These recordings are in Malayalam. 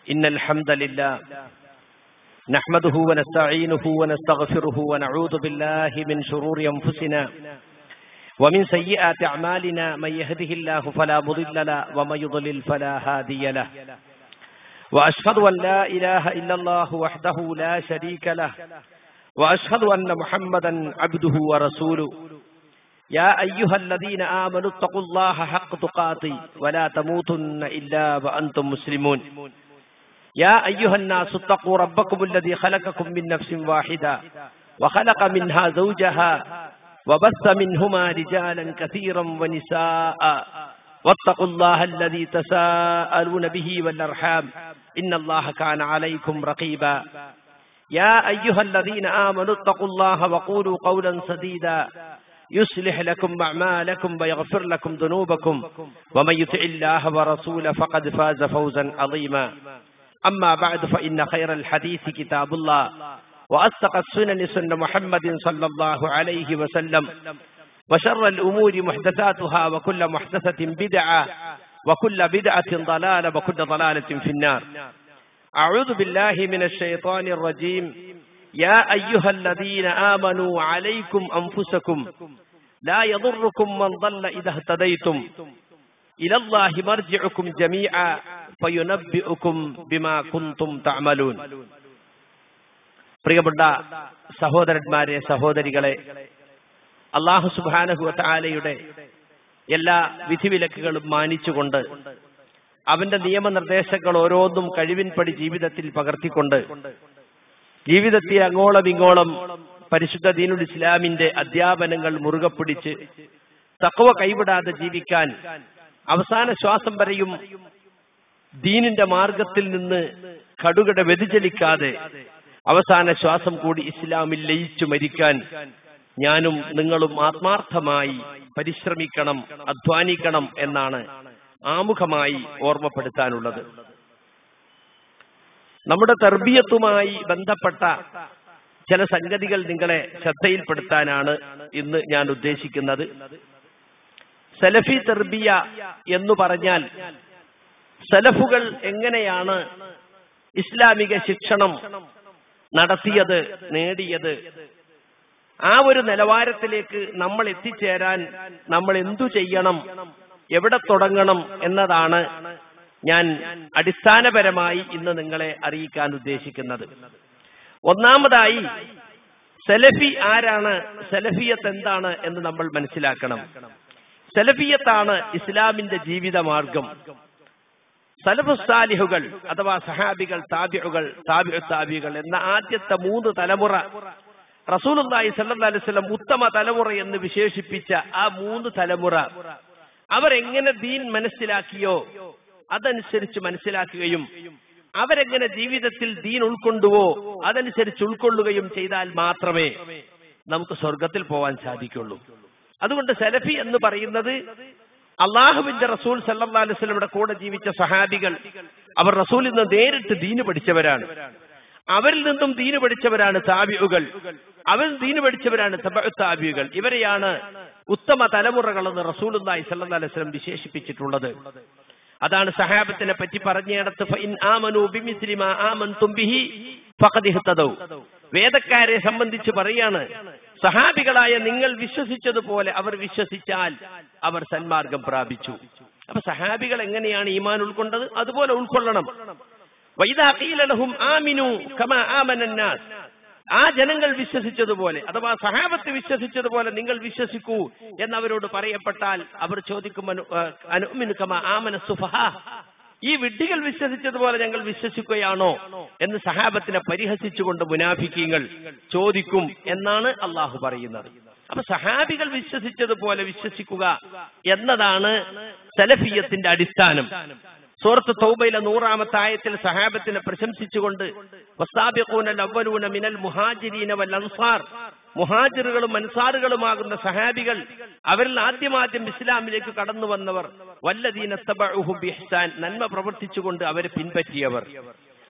إن الحمد لله نحمده ونستعينه ونستغفره ونعوذ بالله من شرور أنفسنا ومن سيئات أعمالنا من يهده الله فلا مضل له ومن يضلل فلا هادي له وأشهد أن لا إله إلا الله وحده لا شريك له وأشهد أن محمدا عبده ورسوله يا أيها الذين آمنوا اتقوا الله حق تقاته ولا تموتن إلا وأنتم مسلمون يا أيها الناس اتقوا ربكم الذي خلقكم من نفس واحدة وخلق منها زوجها وبث منهما رجالا كثيرا ونساء واتقوا الله الذي تساءلون به والأرحام إن الله كان عليكم رقيبا يا أيها الذين آمنوا اتقوا الله وقولوا قولا سديدا يصلح لكم أعمالكم ويغفر لكم ذنوبكم ومن يطع الله ورسوله فقد فاز فوزا عظيما أما بعد فإن خير الحديث كتاب الله وأصدق السنن سنة محمد صلى الله عليه وسلم وشر الأمور محدثاتها وكل محدثة بدعة وكل بدعة ضلالة وكل ضلالة في النار أعوذ بالله من الشيطان الرجيم يا أيها الذين آمنوا عليكم أنفسكم لا يضركم من ضل إذا اهتديتم إلى الله مرجعكم جميعا فينبئكم بما كنتم تعملون പ്രിയപ്പെട്ട സഹോദരന്മാരെ സഹോദരികളെ അള്ളാഹു സുബാനഹുവത്താലയുടെ എല്ലാ വിധിവിലക്കുകളും മാനിച്ചുകൊണ്ട് അവന്റെ നിയമനിർദ്ദേശങ്ങൾ ഓരോന്നും കഴിവിൻപടി ജീവിതത്തിൽ പകർത്തിക്കൊണ്ട് ജീവിതത്തിൽ അങ്ങോളം ഇങ്ങോളം പരിശുദ്ധ ദീനുൽ ഇസ്ലാമിന്റെ അധ്യാപനങ്ങൾ മുറുകെ പിടിച്ച് തക്കവ കൈവിടാതെ ജീവിക്കാൻ അവസാന ശ്വാസം വരെയും ദീനിന്റെ മാർഗത്തിൽ നിന്ന് കടുകട വ്യതിചലിക്കാതെ അവസാന ശ്വാസം കൂടി ഇസ്ലാമിൽ ലയിച്ചു മരിക്കാൻ ഞാനും നിങ്ങളും ആത്മാർത്ഥമായി പരിശ്രമിക്കണം അധ്വാനിക്കണം എന്നാണ് ആമുഖമായി ഓർമ്മപ്പെടുത്താനുള്ളത് നമ്മുടെ തർബീയത്തുമായി ബന്ധപ്പെട്ട ചില സംഗതികൾ നിങ്ങളെ ശ്രദ്ധയിൽപ്പെടുത്താനാണ് ഇന്ന് ഞാൻ ഉദ്ദേശിക്കുന്നത് സലഫി തെർബിയ എന്ന് പറഞ്ഞാൽ സലഫുകൾ എങ്ങനെയാണ് ഇസ്ലാമിക ശിക്ഷണം നടത്തിയത് നേടിയത് ആ ഒരു നിലവാരത്തിലേക്ക് നമ്മൾ എത്തിച്ചേരാൻ നമ്മൾ എന്തു ചെയ്യണം എവിടെ തുടങ്ങണം എന്നതാണ് ഞാൻ അടിസ്ഥാനപരമായി ഇന്ന് നിങ്ങളെ അറിയിക്കാൻ ഉദ്ദേശിക്കുന്നത് ഒന്നാമതായി സെലഫി ആരാണ് സെലഫിയത്ത് എന്താണ് എന്ന് നമ്മൾ മനസ്സിലാക്കണം സെലഫിയത്താണ് ഇസ്ലാമിന്റെ ജീവിത മാർഗം സലഫുസാലിഹുകൾ അഥവാ സഹാബികൾ താബിഉകൾ താബിഉ താബികൾ എന്ന ആദ്യത്തെ മൂന്ന് തലമുറ റസൂലുള്ളാഹി സല്ലല്ലാഹു അലൈഹി വസല്ലം ഉത്തമ തലമുറ എന്ന് വിശേഷിപ്പിച്ച ആ മൂന്ന് തലമുറ അവരെങ്ങനെ ദീൻ മനസ്സിലാക്കിയോ അതനുസരിച്ച് മനസ്സിലാക്കുകയും അവരെങ്ങനെ ജീവിതത്തിൽ ദീൻ ഉൾക്കൊണ്ടുവോ അതനുസരിച്ച് ഉൾക്കൊള്ളുകയും ചെയ്താൽ മാത്രമേ നമുക്ക് സ്വർഗത്തിൽ പോവാൻ സാധിക്കുള്ളൂ അതുകൊണ്ട് സലഫി എന്ന് പറയുന്നത് അള്ളാഹുവിന്റെ റസൂൽ സല്ലാ അലുസ്ലമിയുടെ കൂടെ ജീവിച്ച സഹാബികൾ അവർ റസൂലിൽ നിന്ന് നേരിട്ട് ദീന് പഠിച്ചവരാണ് അവരിൽ നിന്നും ദീന് പഠിച്ചവരാണ് താബിയുകൾ അവരിൽ ദീന് പഠിച്ചവരാണ് താബിയുകൾ ഇവരെയാണ് ഉത്തമ തലമുറകളെന്ന് റസൂൽ സല്ലാ അലുസ്ലം വിശേഷിപ്പിച്ചിട്ടുള്ളത് അതാണ് സഹാബത്തിനെ പറ്റി പറഞ്ഞിടത്ത് വേദക്കാരെ സംബന്ധിച്ച് പറയാണ് സഹാബികളായ നിങ്ങൾ വിശ്വസിച്ചതുപോലെ അവർ വിശ്വസിച്ചാൽ അവർ സന്മാർഗം പ്രാപിച്ചു അപ്പൊ സഹാബികൾ എങ്ങനെയാണ് ഈമാൻ ഉൾക്കൊണ്ടത് അതുപോലെ ഉൾക്കൊള്ളണം വൈദാഖീലഹും ആമിനു കമ ആമനന്നാസ് ആ ജനങ്ങൾ വിശ്വസിച്ചതുപോലെ അഥവാ സഹാബത്ത് വിശ്വസിച്ചതുപോലെ നിങ്ങൾ വിശ്വസിക്കൂ എന്നവരോട് പറയപ്പെട്ടാൽ അവർ ചോദിക്കും അനുമിനു കമ ആമന സുഫഹ ഈ വിഡ്ഢികൾ വിശ്വസിച്ചതുപോലെ ഞങ്ങൾ വിശ്വസിക്കുകയാണോ എന്ന് സഹാബത്തിനെ പരിഹസിച്ചുകൊണ്ട് മുനാഫിക്കീങ്ങൾ ചോദിക്കും എന്നാണ് അള്ളാഹു പറയുന്നത് അപ്പൊ സഹാബികൾ വിശ്വസിച്ചതുപോലെ വിശ്വസിക്കുക എന്നതാണ് സലഫിയത്തിന്റെ അടിസ്ഥാനം സൂറത്ത് തൗബയിലെ നൂറാമത്തെ ആയത്തിൽ സഹാബത്തിനെ പ്രശംസിച്ചുകൊണ്ട് മിനൽ മുഹാജിരീന വൽ അൻസാർ മുഹാജിറുകളും അൻസാറുകളുമാകുന്ന സഹാബികൾ അവരിൽ ആദ്യമാദ്യം ഇസ്ലാമിലേക്ക് കടന്നു വന്നവർ വല്ലദീന ബിഹ്സാൻ നന്മ പ്രവർത്തിച്ചുകൊണ്ട് അവരെ പിൻപറ്റിയവർ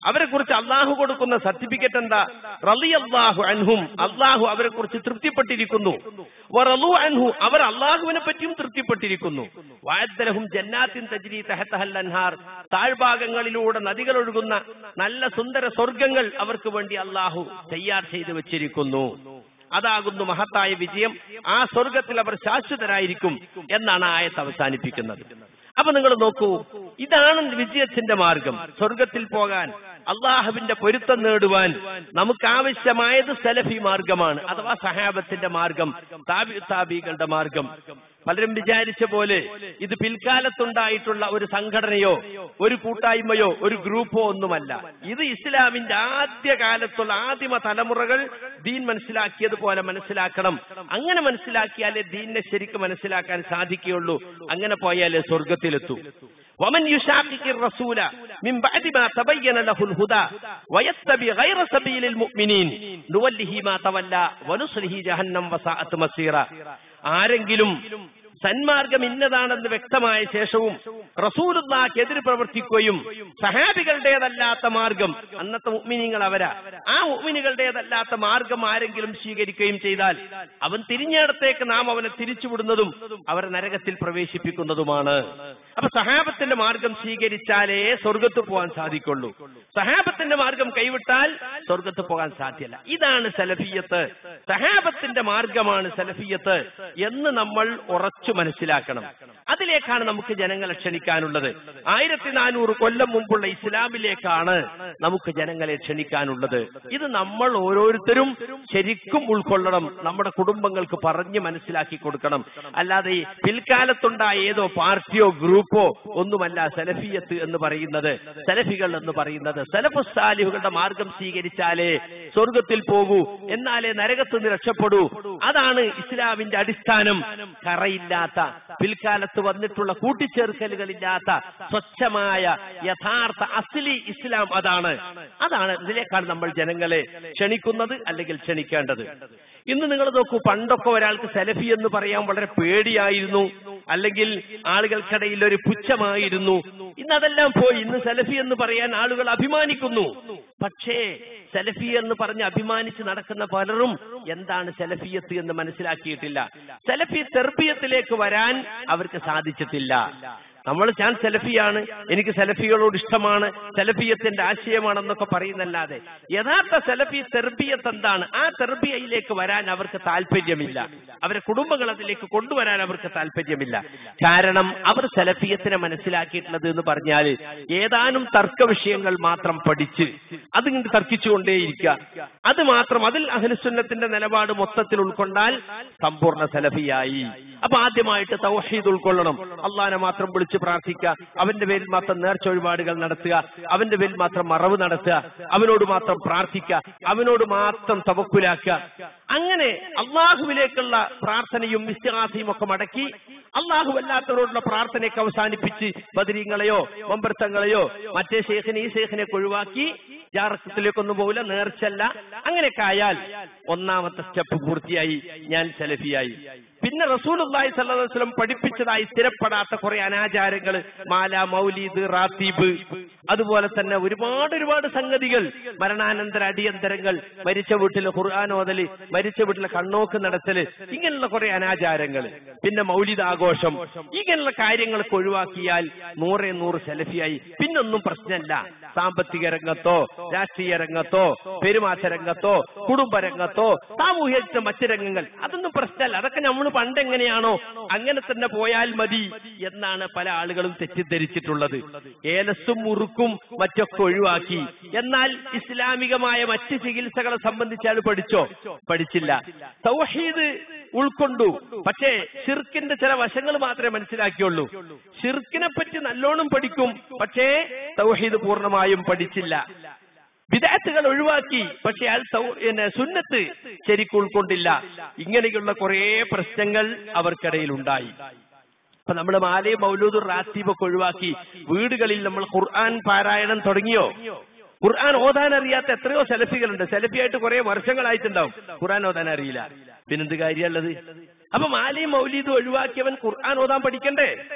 അവരെ കുറിച്ച് അള്ളാഹു കൊടുക്കുന്ന സർട്ടിഫിക്കറ്റ് എന്താ റളിയല്ലാഹു അൻഹും അള്ളാഹു അവരെ കുറിച്ച് തൃപ്തിപ്പെട്ടിരിക്കുന്നു വറളു അൻഹു അവർ അള്ളാഹുവിനെ പറ്റിയും തൃപ്തിപ്പെട്ടിരിക്കുന്നു വായത്തലഹും ജന്നാത്തിൻ തജ്രി തഹത്തഹൽ അൻഹാർ താഴ്ഭാഗങ്ങളിലൂടെ നദികൾ ഒഴുകുന്ന നല്ല സുന്ദര സ്വർഗങ്ങൾ അവർക്ക് വേണ്ടി അള്ളാഹു തയ്യാർ ചെയ്തു വെച്ചിരിക്കുന്നു അതാകുന്നു മഹത്തായ വിജയം ആ സ്വർഗത്തിൽ അവർ ശാശ്വതരായിരിക്കും എന്നാണ് ആ ആയത്ത് അവസാനിപ്പിക്കുന്നത് അപ്പൊ നിങ്ങൾ നോക്കൂ ഇതാണ് വിജയത്തിന്റെ മാർഗം സ്വർഗത്തിൽ പോകാൻ അള്ളാഹുവിന്റെ പൊരുത്തം നേടുവാൻ നമുക്ക് ആവശ്യമായത് സലഫി മാർഗമാണ് അഥവാ സഹാബത്തിന്റെ മാർഗം താബി താബികളുടെ മാർഗം പലരും വിചാരിച്ച പോലെ ഇത് പിൽക്കാലത്തുണ്ടായിട്ടുള്ള ഒരു സംഘടനയോ ഒരു കൂട്ടായ്മയോ ഒരു ഗ്രൂപ്പോ ഒന്നുമല്ല ഇത് ഇസ്ലാമിന്റെ ആദ്യ കാലത്തുള്ള ആദിമ തലമുറകൾ ദീൻ മനസ്സിലാക്കിയതുപോലെ മനസ്സിലാക്കണം അങ്ങനെ മനസ്സിലാക്കിയാലേ ദീനിനെ ശരിക്കും മനസ്സിലാക്കാൻ സാധിക്കുകയുള്ളൂ അങ്ങനെ പോയാലേ സ്വർഗത്തിലെത്തൂ ومن يشاقق الرسول من بعد ما تبين له الهدى ويتبع غير سبيل المؤمنين نوله ما تولى ونصله جهنم وساءت مصيرا ആരെങ്കിലും സന്മാർഗം ഇന്നതാണെന്ന് വ്യക്തമായ ശേഷവും റസൂലുള്ളാക്കെതിരെ പ്രവർത്തിക്കുകയും സഹാബികളുടേതല്ലാത്ത മാർഗം അന്നത്തെ മുഅ്മിനീങ്ങൾ അവരാ ആ മുഅ്മിനുകളുടേതല്ലാത്ത മാർഗം ആരെങ്കിലും സ്വീകരിക്കുകയും ചെയ്താൽ അവൻ തിരിഞ്ഞിടത്തേക്ക് നാം അവനെ തിരിച്ചുവിടുന്നതും അവരെ നരകത്തിൽ പ്രവേശിപ്പിക്കുന്നതുമാണ് അപ്പൊ സഹാബത്തിന്റെ മാർഗം സ്വീകരിച്ചാലേ സ്വർഗത്ത് പോകാൻ സാധിക്കുള്ളൂ സഹാബത്തിന്റെ മാർഗം കൈവിട്ടാൽ സ്വർഗത്ത് പോകാൻ സാധ്യല്ല ഇതാണ് സലഫിയത്ത് സഹാബത്തിന്റെ മാർഗമാണ് സലഫിയത്ത് എന്ന് നമ്മൾ ഉറച്ചു മനസ്സിലാക്കണം അതിലേക്കാണ് നമുക്ക് ജനങ്ങളെ ക്ഷണിക്കാനുള്ളത് ആയിരത്തി നാനൂറ് കൊല്ലം മുമ്പുള്ള ഇസ്ലാമിലേക്കാണ് നമുക്ക് ജനങ്ങളെ ക്ഷണിക്കാനുള്ളത് ഇത് നമ്മൾ ഓരോരുത്തരും ശരിക്കും ഉൾക്കൊള്ളണം നമ്മുടെ കുടുംബങ്ങൾക്ക് പറഞ്ഞ് മനസ്സിലാക്കി കൊടുക്കണം അല്ലാതെ ഈ പിൽക്കാലത്തുണ്ടായ ഏതോ പാർട്ടിയോ ഗ്രൂപ്പോ ഒന്നുമല്ല സലഫിയത്ത് എന്ന് പറയുന്നത് സലഫികൾ എന്ന് പറയുന്നത് സലഫു സാലിഹുകളുടെ മാർഗം സ്വീകരിച്ചാലേ സ്വർഗത്തിൽ പോകൂ എന്നാലേ നരകത്ത് നിന്ന് രക്ഷപ്പെടൂ അതാണ് ഇസ്ലാമിന്റെ അടിസ്ഥാനം കറയില്ലാത്ത പിൽക്കാലത്ത് വന്നിട്ടുള്ള കൂട്ടിച്ചേർക്കലുകളില്ലാത്ത സ്വച്ഛമായ യഥാർത്ഥ അസ്ലി ഇസ്ലാം അതാണ് അതാണ് ഇതിലേക്കാണ് നമ്മൾ ജനങ്ങളെ ക്ഷണിക്കുന്നത് അല്ലെങ്കിൽ ക്ഷണിക്കേണ്ടത് ഇന്ന് നിങ്ങൾ നോക്കൂ പണ്ടൊക്കെ ഒരാൾക്ക് സെലഫി എന്ന് പറയാൻ വളരെ പേടിയായിരുന്നു അല്ലെങ്കിൽ ആളുകൾക്കിടയിൽ ഒരു പുച്ഛമായിരുന്നു ഇന്ന് അതെല്ലാം പോയി ഇന്ന് സെലഫി എന്ന് പറയാൻ ആളുകൾ അഭിമാനിക്കുന്നു പക്ഷേ സെലഫി എന്ന് പറഞ്ഞ് അഭിമാനിച്ച് നടക്കുന്ന പലരും എന്താണ് സെലഫിയത്ത് എന്ന് മനസ്സിലാക്കിയിട്ടില്ല സെലഫി തെർബിയത്തിലേക്ക് വരാൻ അവർക്ക് സാധിച്ചിട്ടില്ല നമ്മൾ ഞാൻ സെലഫിയാണ് എനിക്ക് സെലഫികളോട് ഇഷ്ടമാണ് സെലഫിയത്തിന്റെ ആശയമാണെന്നൊക്കെ പറയുന്നല്ലാതെ യഥാർത്ഥ സെലഫി തെർബിയത്ത് എന്താണ് ആ തെർബിയയിലേക്ക് വരാൻ അവർക്ക് താല്പര്യമില്ല അവരെ കുടുംബങ്ങൾ അതിലേക്ക് കൊണ്ടുവരാൻ അവർക്ക് താല്പര്യമില്ല കാരണം അവർ സെലഫിയത്തിനെ മനസ്സിലാക്കിയിട്ടുള്ളത് എന്ന് പറഞ്ഞാൽ ഏതാനും തർക്ക വിഷയങ്ങൾ മാത്രം പഠിച്ച് അതിങ്ങനെ തർക്കിച്ചുകൊണ്ടേയിരിക്കുക അത് മാത്രം അതിൽ അഹ്ലുസുന്നത്തിന്റെ നിലപാട് മൊത്തത്തിൽ ഉൾക്കൊണ്ടാൽ സമ്പൂർണ്ണ സെലഫിയായി അപ്പൊ ആദ്യമായിട്ട് തൗഹീദ് ഉൾക്കൊള്ളണം അള്ളാനെ മാത്രം വിളിച്ച് പ്രാർത്ഥിക്കുക അവന്റെ പേരിൽ മാത്രം നേർച്ച വഴിപാടുകൾ നടത്തുക അവന്റെ പേരിൽ മാത്രം മറവ് നടത്തുക അവനോട് മാത്രം പ്രാർത്ഥിക്കുക അവനോട് മാത്രം തവക്കുലാക്കുക അങ്ങനെ അള്ളാഹുവിലേക്കുള്ള പ്രാർത്ഥനയും വിശ്വാസിയും ഒക്കെ മടക്കി അള്ളാഹു അല്ലാത്തവരോടുള്ള പ്രാർത്ഥനയൊക്കെ അവസാനിപ്പിച്ച് ബദരീങ്ങളെയോ മമ്പർത്തങ്ങളെയോ മറ്റേ ശേഖനെ ഈ ശേഖനെ ഒഴിവാക്കി ജാറത്തിലേക്കൊന്നും പോകില്ല നേർച്ചല്ല അങ്ങനെയൊക്കെ ആയാൽ ഒന്നാമത്തെ സ്റ്റെപ്പ് പൂർത്തിയായി ഞാൻ സെലഫിയായി പിന്നെ റസൂലുള്ളാഹി സ്വല്ലല്ലാഹു അലൈഹി വസല്ലം പഠിപ്പിച്ചതായി സ്ഥിരപ്പെടാത്ത കുറെ അനാചാരങ്ങൾ മാല മൗലീദ് റാത്തീബ് അതുപോലെ തന്നെ ഒരുപാട് ഒരുപാട് സംഗതികൾ മരണാനന്തര അടിയന്തരങ്ങൾ മരിച്ച വീട്ടിൽ ഖുർആൻ ഓതല് മരിച്ച വീട്ടിലെ കണ്ണോക്ക് നടത്തല് ഇങ്ങനെയുള്ള കുറെ അനാചാരങ്ങൾ പിന്നെ മൗലിദ് ആഘോഷം ഇങ്ങനെയുള്ള കാര്യങ്ങളൊക്കെ ഒഴിവാക്കിയാൽ നൂറെ നൂറ് സെലഫിയായി പിന്നൊന്നും പ്രശ്നമല്ല സാമ്പത്തിക രംഗത്തോ രാഷ്ട്രീയ രംഗത്തോ പെരുമാറ്റ രംഗത്തോ കുടുംബ രംഗത്തോ സാമൂഹ്യ മറ്റു രംഗങ്ങൾ അതൊന്നും പ്രശ്നമല്ല അതൊക്കെ നമ്മൾ പണ്ട് എങ്ങനെയാണോ അങ്ങനെ തന്നെ പോയാൽ മതി എന്നാണ് പല ആളുകളും തെറ്റിദ്ധരിച്ചിട്ടുള്ളത് ഏലസും മുറുക്കും മറ്റൊക്കെ ഒഴിവാക്കി എന്നാൽ ഇസ്ലാമികമായ മറ്റ് ചികിത്സകളെ സംബന്ധിച്ച് അയാൾ പഠിച്ചോ പഠിച്ചില്ല തൗഹീദ് ഉൾക്കൊണ്ടു പക്ഷേ ഷിർക്കിന്റെ ചില വശങ്ങൾ മാത്രമേ മനസ്സിലാക്കിയുള്ളൂ ഷിർക്കിനെ പറ്റി നല്ലോണം പഠിക്കും പക്ഷേ തൗഹീദ് പൂർണ്ണമായും പഠിച്ചില്ല വിദാത്തുകൾ ഒഴിവാക്കി പക്ഷെ അയാൾ തൗ- പിന്നെ സുന്നത്ത് ശരിക്കും ഉൾക്കൊണ്ടില്ല ഇങ്ങനെയുള്ള കുറെ പ്രശ്നങ്ങൾ അവർക്കിടയിൽ ഉണ്ടായി അപ്പൊ നമ്മൾ മാലയും മൗലൂദും റാത്തീബൊക്കെ ഒഴിവാക്കി വീടുകളിൽ നമ്മൾ ഖുർആൻ പാരായണം തുടങ്ങിയോ ഖുർആൻ ഓതാൻ അറിയാത്ത എത്രയോ സെലഫികളുണ്ട് സെലഫിയായിട്ട് കുറെ വർഷങ്ങളായിട്ടുണ്ടാവും ഖുർആൻ ഓതാൻ അറിയില്ല പിന്നെന്ത് കാര്യമുള്ളത് അപ്പൊ മാലയും മൗലീദും ഒഴിവാക്കിയവൻ ഖുർആൻ ഓതാൻ പഠിക്കണ്ടേ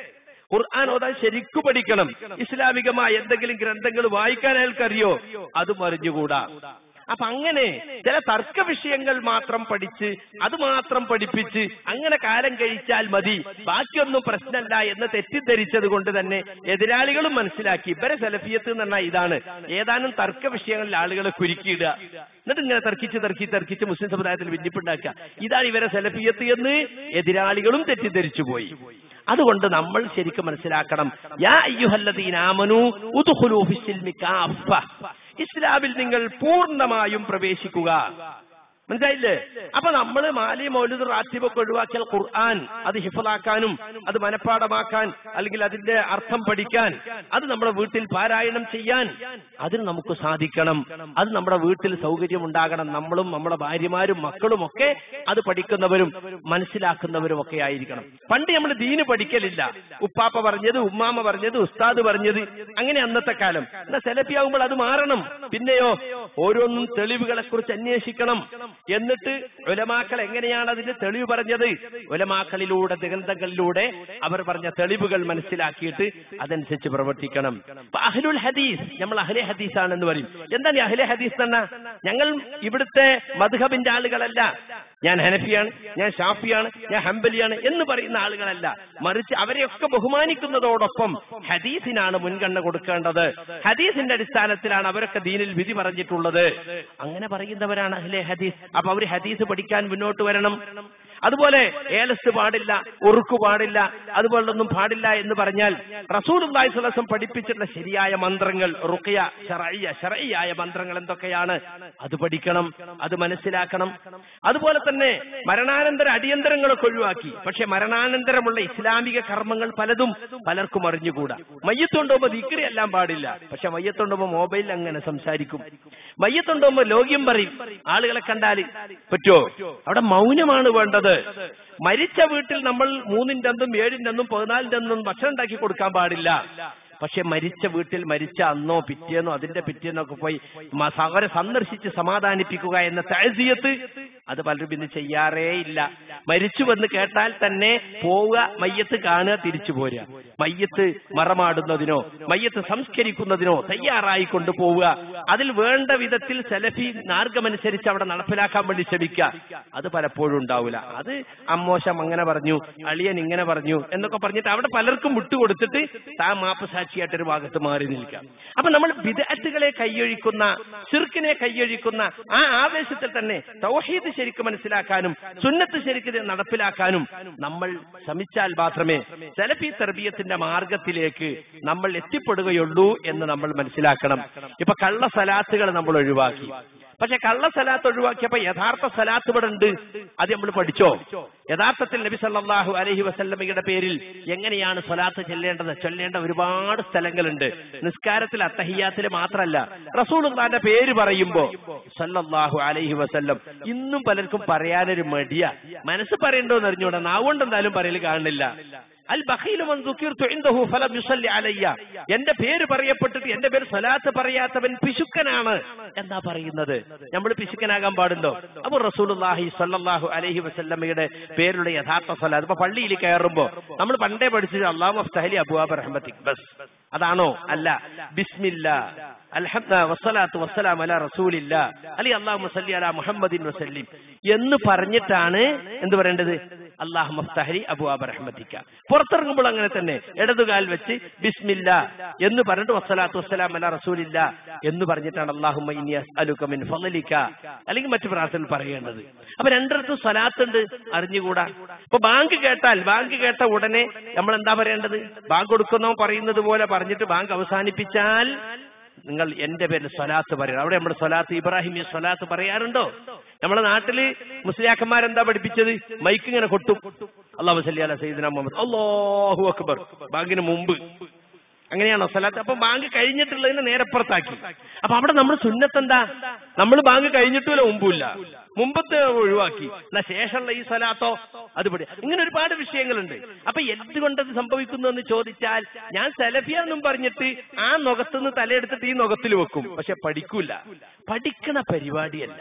ഖുർആൻ ഓതാൻ ശരിക്കു പഠിക്കണം ഇസ്ലാമികമായ എന്തെങ്കിലും ഗ്രന്ഥങ്ങൾ വായിക്കാൻ അയാൾക്കറിയോ അതും അറിഞ്ഞുകൂടാ അപ്പൊ അങ്ങനെ ചില തർക്ക വിഷയങ്ങൾ മാത്രം പഠിച്ച് അത് മാത്രം പഠിപ്പിച്ച് അങ്ങനെ കാലം കഴിച്ചാൽ മതി ബാക്കിയൊന്നും പ്രശ്നമല്ല എന്ന് തെറ്റിദ്ധരിച്ചത് കൊണ്ട് തന്നെ എതിരാളികളും മനസ്സിലാക്കി ഇവരെ സെലഫിയത്ത് എന്ന് പറഞ്ഞാൽ ഇതാണ് ഏതാനും തർക്ക വിഷയങ്ങളിൽ ആളുകളെ കുരുക്കിയിടുക എന്നിട്ട് ഇങ്ങനെ തർക്കിച്ച് തർക്കി തർക്കിച്ച് മുസ്ലിം സമുദായത്തിൽ ഭിന്നിപ്പുണ്ടാക്കുക ഇതാണ് ഇവരെ സെലഫിയത്ത് എന്ന് എതിരാളികളും തെറ്റിദ്ധരിച്ചു പോയി അതുകൊണ്ട് നമ്മൾ ശരിക്കും മനസ്സിലാക്കണം യാ അയ്യുഹല്ലദീനാമനു ഉദ്ഖുലൂ ഫിസ്സിൽമി കാഫ ഇസ്ലാമിൽ നിങ്ങൾ പൂർണ്ണമായും പ്രവേശിക്കുക മനസ്സിലായില്ലേ അപ്പൊ നമ്മൾ മാലി മൗലിദ് റാത്തിബൊക്കെ ഒഴിവാക്കിയാൽ ഖുർആൻ അത് ഹിഫലാക്കാനും അത് മനഃപ്പാടമാക്കാൻ അല്ലെങ്കിൽ അതിന്റെ അർത്ഥം പഠിക്കാൻ അത് നമ്മുടെ വീട്ടിൽ പാരായണം ചെയ്യാൻ അതിന് നമുക്ക് സാധിക്കണം അത് നമ്മുടെ വീട്ടിൽ സൗകര്യം ഉണ്ടാകണം നമ്മളും നമ്മുടെ ഭാര്യമാരും മക്കളും ഒക്കെ അത് പഠിക്കുന്നവരും മനസ്സിലാക്കുന്നവരും ഒക്കെ ആയിരിക്കണം പണ്ട് നമ്മൾ ദീന് പഠിക്കലില്ല ഉപ്പാപ്പ പറഞ്ഞത് ഉമ്മാമ പറഞ്ഞത് ഉസ്താദ് പറഞ്ഞത് അങ്ങനെ അന്നത്തെ കാലം എന്നാ സെലഫിയാകുമ്പോൾ അത് മാറണം പിന്നെയോ ഓരോന്നും തെളിവുകളെ കുറിച്ച് അന്വേഷിക്കണം എന്നിട്ട് ഉലമാക്കൾ എങ്ങനെയാണ് അതിന്റെ തെളിവ് പറഞ്ഞത് ഉലമാക്കളിലൂടെ ഗ്രന്ഥങ്ങളിലൂടെ അവർ പറഞ്ഞ തെളിവുകൾ മനസ്സിലാക്കിയിട്ട് അതനുസരിച്ച് പ്രവർത്തിക്കണം ഇപ്പൊ അഹ്ലുൽ ഹദീസ് നമ്മൾ അഹ്ലെ ഹദീസ് ആണെന്ന് പറയും എന്താണ് ഈ അഹ്ലെ ഹദീസ് തന്നെ ഞങ്ങൾ ഇവിടുത്തെ മധുഹബിന്റെ ആളുകളല്ല ഞാൻ ഹനഫിയാണ് ഞാൻ ഷാഫിയാണ് ഞാൻ ഹംബലിയാണ് എന്ന് പറയുന്ന ആളുകളല്ല മറിച്ച് അവരെയൊക്കെ ബഹുമാനിക്കുന്നതോടൊപ്പം ഹദീസിനാണ് മുൻഗണന കൊടുക്കേണ്ടത് ഹദീസിന്റെ അടിസ്ഥാനത്തിലാണ് അവരൊക്കെ ദീനിൽ വിധി പറഞ്ഞിട്ടുള്ളത് അങ്ങനെ പറയുന്നവരാണ് അഹ്ലെ ഹദീസ് അപ്പൊ അവർ ഹദീസ് പഠിക്കാൻ മുന്നോട്ട് വരണം അതുപോലെ ഏലസ് പാടില്ല ഉറുക്കു പാടില്ല അതുപോലൊന്നും പാടില്ല എന്ന് പറഞ്ഞാൽ റസൂൽ സ്വലസം പഠിപ്പിച്ചിട്ടുള്ള ശരിയായ മന്ത്രങ്ങൾ റുഖിയ ഷറയ്യ ഷറയ്യായ മന്ത്രങ്ങൾ എന്തൊക്കെയാണ് അത് പഠിക്കണം അത് മനസ്സിലാക്കണം അതുപോലെ തന്നെ മരണാനന്തര അടിയന്തരങ്ങളൊക്കെ ഒഴിവാക്കി പക്ഷെ മരണാനന്തരമുള്ള ഇസ്ലാമിക കർമ്മങ്ങൾ പലതും പലർക്കും അറിഞ്ഞുകൂടാ മയ്യത്തുണ്ടോമ്പോ ദിക്രി എല്ലാം പാടില്ല പക്ഷെ മയ്യത്തുണ്ടോമ്പോ മൊബൈലിൽ അങ്ങനെ സംസാരിക്കും മയ്യത്തുണ്ടോമ്പോ ലോക്യം പറയും ആളുകളെ കണ്ടാൽ പറ്റുമോ അവിടെ മൗനമാണ് വേണ്ടത് മരിച്ച വീട്ടിൽ നമ്മൾ മൂന്നിന്റെ അന്നും ഏഴിന്റെ അന്നും പതിനാലിന്റെ അന്നും ഭക്ഷണം ഉണ്ടാക്കി കൊടുക്കാൻ പാടില്ല പക്ഷെ മരിച്ച വീട്ടിൽ മരിച്ച അന്നോ പിറ്റേന്നോ അതിന്റെ പിറ്റേന്നോ ഒക്കെ പോയി മ- അവരെ സന്ദർശിച്ച് സമാധാനിപ്പിക്കുക എന്ന തഴസിയത്ത് അത് പലരും ഇന്ന് ചെയ്യാറേ ഇല്ല മരിച്ചു എന്ന് കേട്ടാൽ തന്നെ പോവുക മയ്യത്ത് കാണുക തിരിച്ചു പോരുക മയ്യത്ത് മറമാടുന്നതിനോ മയ്യത്ത് സംസ്കരിക്കുന്നതിനോ തയ്യാറായി കൊണ്ടുപോവുക അതിൽ വേണ്ട വിധത്തിൽ സെലഫി മാർഗമനുസരിച്ച് അവിടെ നടപ്പിലാക്കാൻ വേണ്ടി ശ്രമിക്കുക അത് പലപ്പോഴും ഉണ്ടാവില്ല അത് അമ്മോശം അങ്ങനെ പറഞ്ഞു അളിയൻ ഇങ്ങനെ പറഞ്ഞു എന്നൊക്കെ പറഞ്ഞിട്ട് അവിടെ പലർക്കും വിട്ടുകൊടുത്തിട്ട് താൻ മാപ്പ് സാക്ഷിയായിട്ട് ഒരു ഭാഗത്ത് മാറി നിൽക്കാം അപ്പൊ നമ്മൾ വിദഗ്ധകളെ കൈയൊഴിക്കുന്ന സിർക്കിനെ കൈയൊഴിക്കുന്ന ആ ആവേശത്തിൽ തന്നെ തൗഹീദ് ശരിക്കും മനസ്സിലാക്കാനും സുന്നത്ത് ശരിക്കും നടപ്പിലാക്കാനും നമ്മൾ ശ്രമിച്ചാൽ മാത്രമേ സെലഫി തെർബിയത്തിന്റെ മാർഗത്തിലേക്ക് നമ്മൾ എത്തിപ്പെടുകയുള്ളൂ എന്ന് നമ്മൾ മനസ്സിലാക്കണം ഇപ്പൊ കള്ള സലാത്തുകൾ നമ്മൾ ഒഴിവാക്കി പക്ഷെ കള്ള സലാത്ത് ഒഴിവാക്കിയപ്പോ യഥാർത്ഥ സലാത്ത് ഇവിടെ ഉണ്ട് അത് നമ്മൾ പഠിച്ചോ യഥാർത്ഥത്തിൽ നബി സല്ലല്ലാഹു അലൈഹി വസല്ലമയുടെ പേരിൽ എങ്ങനെയാണ് സ്വലാത്ത് ചെല്ലേണ്ടത് ചൊല്ലേണ്ട ഒരുപാട് സ്ഥലങ്ങളുണ്ട് നിസ്കാരത്തിൽ അത്തഹിയാത്തിൽ മാത്രമല്ല റസൂലുള്ളാന്റെ പേര് പറയുമ്പോ സല്ലല്ലാഹു അലൈഹി വസല്ലം ഇന്നും പലർക്കും പറയാനൊരു മടിയ മനസ്സ് പറയണ്ടോന്ന് അറിഞ്ഞൂടാ നാവുകൊണ്ട് എന്തായാലും പറയൽ കാണുന്നില്ല അൽ ബഖീലു മൻ ദുഖിർതു ഇൻദഹു ഫലം യുസല്ലി അലയ്യ എന്റെ പേര് പറയപ്പെട്ടിട്ട് എന്റെ പേര് സ്വലാത്ത് പറയാത്തവൻ പിശുക്കനാണ് എന്താ പറയുന്നത് നമ്മൾ പിശുക്കനാകാൻ പാടുണ്ടോ അപ്പൊ റസൂലുള്ളാഹി സ്വല്ലല്ലാഹു അലൈഹി വസല്ലമയുടെ പേരുടെ യഥാർത്ഥ സ്വലാത്ത് ഇപ്പൊ പള്ളിയിൽ കയറുമ്പോ നമ്മൾ പണ്ടേ പഠിച്ചത് അള്ളാഹു മഫ്തഹലി അബുവാബ് റഹ്മത്തിക് ബസ് അതാണോ അല്ല ബിസ്മില്ല അൽഹംദ വസ്സലാത്തു വസ്സലാം അല റസൂലില്ല അലി അള്ളാഹു മസല്ലി അല മുഹമ്മദിൻ വസല്ലിം എന്ന് പറഞ്ഞിട്ടാണ് എന്ത് പറയേണ്ടത് അള്ളാഹു മഫ്തഹലി അബുവാബ് റഹ്മത്തിക്ക പുറത്തിറങ്ങുമ്പോൾ അങ്ങനെ തന്നെ ഇടതുകാൽ വെച്ച് ബിസ്മില്ല എന്ന് പറഞ്ഞിട്ട് വസ്സലാത്തു വസ്സലാം അല റസൂലില്ല എന്ന് പറഞ്ഞിട്ടാണ് അള്ളാഹു മിൻ ഫളലിക അല്ലെങ്കിൽ മറ്റു പ്രാർത്ഥന പറയേണ്ടത് അപ്പൊ രണ്ടിടത്തും സ്വലാത്തുണ്ട് അറിഞ്ഞുകൂടാ ഇപ്പൊ ബാങ്ക് കേട്ടാൽ ബാങ്ക് കേട്ട ഉടനെ നമ്മൾ എന്താ പറയേണ്ടത് ബാങ്ക് കൊടുക്കുന്നോ പറയുന്നത് പോലെ പറഞ്ഞിട്ട് ബാങ്ക് അവസാനിപ്പിച്ചാൽ നിങ്ങൾ എന്റെ പേരിൽ സ്വലാത്ത് പറയണം അവിടെ നമ്മുടെ സ്വലാത്ത് ഇബ്രാഹിമി സ്വലാത്ത് പറയാറുണ്ടോ നമ്മുടെ നാട്ടില് മുസ്ലിയാക്കന്മാരെന്താ പഠിപ്പിച്ചത് മൈക്ക് ഇങ്ങനെ കൊട്ടും അള്ളാഹു സല്ലി അല സയ്യിദ്ന മുഹമ്മദ് അല്ലാഹു അക്ബർ ബാങ്കിന് മുമ്പ് അങ്ങനെയാണോ സ്വലാത്ത് അപ്പൊ ബാങ്ക് കഴിഞ്ഞിട്ടുള്ളതിനെ നേരപ്പുറത്താക്കി അപ്പൊ അവിടെ നമ്മൾ സുന്നത്തെന്താ നമ്മൾ ബാങ്ക് കഴിഞ്ഞിട്ടുമില്ല മുമ്പുമില്ല മുമ്പത്തെ ഒഴിവാക്കി എന്നാ ശേഷമുള്ള ഈ സ്വലാത്തോ അത് പഠി ഇങ്ങനെ ഒരുപാട് വിഷയങ്ങളുണ്ട് അപ്പൊ എന്തുകൊണ്ടത് സംഭവിക്കുന്നു എന്ന് ചോദിച്ചാൽ ഞാൻ സെലഫിയാന്നും പറഞ്ഞിട്ട് ആ നുഖത്തുനിന്ന് തലയെടുത്തിട്ട് ഈ നുഖത്തിൽ വെക്കും പക്ഷെ പഠിക്കൂല പഠിക്കണ പരിപാടിയല്ല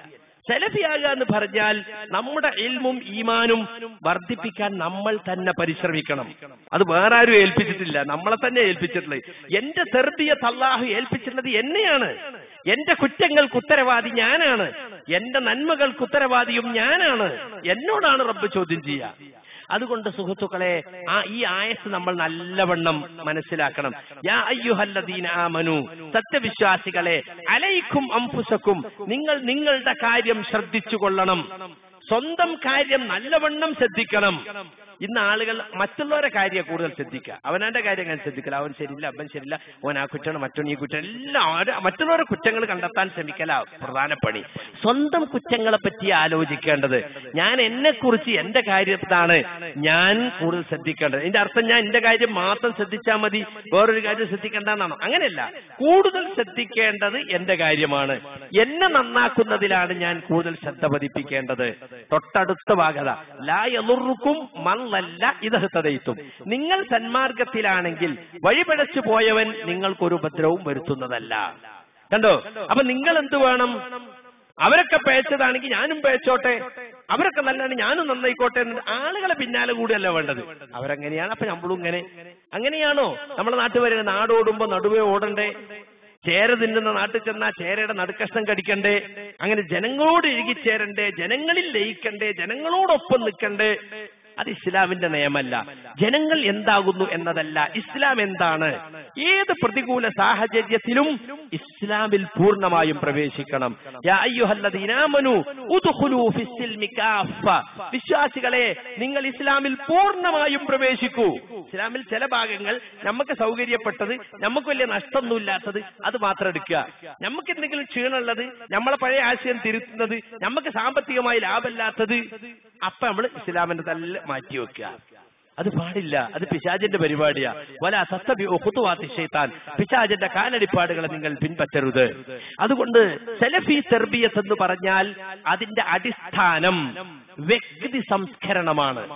സെലഫിയാകുക എന്ന് പറഞ്ഞാൽ നമ്മുടെ ഇൽമും ഈമാനും വർദ്ധിപ്പിക്കാൻ നമ്മൾ തന്നെ പരിശ്രമിക്കണം അത് വേറെ ആരും ഏൽപ്പിച്ചിട്ടില്ല നമ്മളെ തന്നെ ഏൽപ്പിച്ചിട്ടുള്ളത് എന്റെ തെർബിയത്ത് അള്ളാഹു ഏൽപ്പിച്ചിട്ടുള്ളത് എന്നെയാണ് എന്റെ കുറ്റങ്ങൾക്ക് ഉത്തരവാദി ഞാനാണ് എന്റെ നന്മകൾക്ക് ഉത്തരവാദിയും ഞാനാണ് എന്നോടാണ് റബ്ബ് ചോദ്യം ചെയ്യുക അതുകൊണ്ട് സുഹൃത്തുക്കളെ ആ ഈ ആയസ് നമ്മൾ നല്ലവണ്ണം മനസ്സിലാക്കണം യാ അയ്യുഹല്ലദീന ആമനു സത്യവിശ്വാസികളെ അലൈക്കും അംഫുസക്കും നിങ്ങൾ നിങ്ങളുടെ കാര്യം ശ്രദ്ധിച്ചു കൊള്ളണം സ്വന്തം കാര്യം നല്ലവണ്ണം ശ്രദ്ധിക്കണം ഇന്ന് ആളുകൾ മറ്റുള്ളവരെ കാര്യം കൂടുതൽ ശ്രദ്ധിക്കുക അവനാന്റെ കാര്യം ഞാൻ ശ്രദ്ധിക്കില്ല അവൻ ശരിയില്ല അവൻ ശരിയില്ല ഓൻ ആ കുറ്റമാണ് മറ്റോൻ ഈ കുറ്റം എല്ലാം ആര് മറ്റുള്ളവരുടെ കുറ്റങ്ങൾ കണ്ടെത്താൻ ശ്രമിക്കല പ്രധാന പണി സ്വന്തം കുറ്റങ്ങളെ പറ്റി ആലോചിക്കേണ്ടത് ഞാൻ എന്നെ കുറിച്ച് എന്റെ കാര്യത്താണ് ഞാൻ കൂടുതൽ ശ്രദ്ധിക്കേണ്ടത് ഇതിന്റെ അർത്ഥം ഞാൻ എന്റെ കാര്യം മാത്രം ശ്രദ്ധിച്ചാൽ മതി വേറൊരു കാര്യം ശ്രദ്ധിക്കേണ്ടെന്നാണോ അങ്ങനെയല്ല കൂടുതൽ ശ്രദ്ധിക്കേണ്ടത് എന്റെ കാര്യമാണ് എന്നെ നന്നാക്കുന്നതിലാണ് ഞാൻ കൂടുതൽ ശ്രദ്ധ പതിപ്പിക്കേണ്ടത് തൊട്ടടുത്ത ഭാഗത ലാ യലുറുക്കും മല്ലല്ല ഇതഹത്തതയിത്തും നിങ്ങൾ സന്മാർഗത്തിലാണെങ്കിൽ വഴിപഴച്ചു പോയവൻ നിങ്ങൾക്കൊരു ഉപദ്രവവും വരുത്തുന്നതല്ല കണ്ടോ അപ്പൊ നിങ്ങൾ എന്ത് വേണം അവരൊക്കെ പേച്ചതാണെങ്കിൽ ഞാനും പേച്ചോട്ടെ അവരൊക്കെ നല്ലതാണ് ഞാനും നന്നായിക്കോട്ടെ എന്ന് ആളുകളെ പിന്നാലെ കൂടിയല്ല വേണ്ടത് അവരങ്ങനെയാണ് അപ്പൊ നമ്മളും ഇങ്ങനെ അങ്ങനെയാണോ നമ്മളെ നാട്ടിൽ വരുന്ന നാടോടുമ്പോ നടുവേ ഓടണ്ടേ ചേര തിന്നുന്ന നാട്ടിൽ ചെന്നാ ചേരയുടെ നടുക്കഷ്ണം കടിക്കണ്ടേ അങ്ങനെ ജനങ്ങളോട് ഇഴുകിച്ചേരണ്ടേ ജനങ്ങളിൽ ലയിക്കണ്ടേ ജനങ്ങളോടൊപ്പം നിൽക്കണ്ടേ അത് ഇസ്ലാമിന്റെ നിയമല്ല ജനങ്ങൾ എന്താകുന്നു എന്നതല്ല ഇസ്ലാം എന്താണ് ഏത് പ്രതികൂല സാഹചര്യത്തിലും ഇസ്ലാമിൽ പൂർണ്ണമായും പ്രവേശിക്കണം യാ അയ്യുഹല്ലദീന ആമനൂ ഉദ്ഖുലൂ ഫിസ്സിൽമി കാഫ. വിശ്വാസികളെ നിങ്ങൾ ഇസ്ലാമിൽ പൂർണ്ണമായും പ്രവേശിക്കൂ ഇസ്ലാമിൽ ചില ഭാഗങ്ങൾ നമുക്ക് സൗകര്യപ്പെട്ടത് നമുക്ക് വലിയ നഷ്ടമൊന്നുമില്ലാത്തത് അത് മാത്രം എടുക്കുക നമുക്ക് എന്തെങ്കിലും ക്ഷീണമുള്ളത് നമ്മളെ പഴയ ആശയം തിരുത്തുന്നത് നമുക്ക് സാമ്പത്തികമായി ലാഭമില്ലാത്തത് അപ്പൊ നമ്മൾ ഇസ്ലാമിന്റെ തല്ല മാറ്റി വെക്കുക അത് പാടില്ല അത് പിശാചിന്റെ പരിപാടിയാ വല സസ്തബി ഒഹുത്തുവാത്തി ഷെയ്ത്താൻ പിശാചിന്റെ കാലടിപ്പാടുകളെ നിങ്ങൾ പിൻപറ്റരുത് അതുകൊണ്ട് സെലഫി തെർബിയത്ത് എന്ന് പറഞ്ഞാൽ അതിന്റെ അടിസ്ഥാനം വ്യക്തി സംസ്കരണമാണ്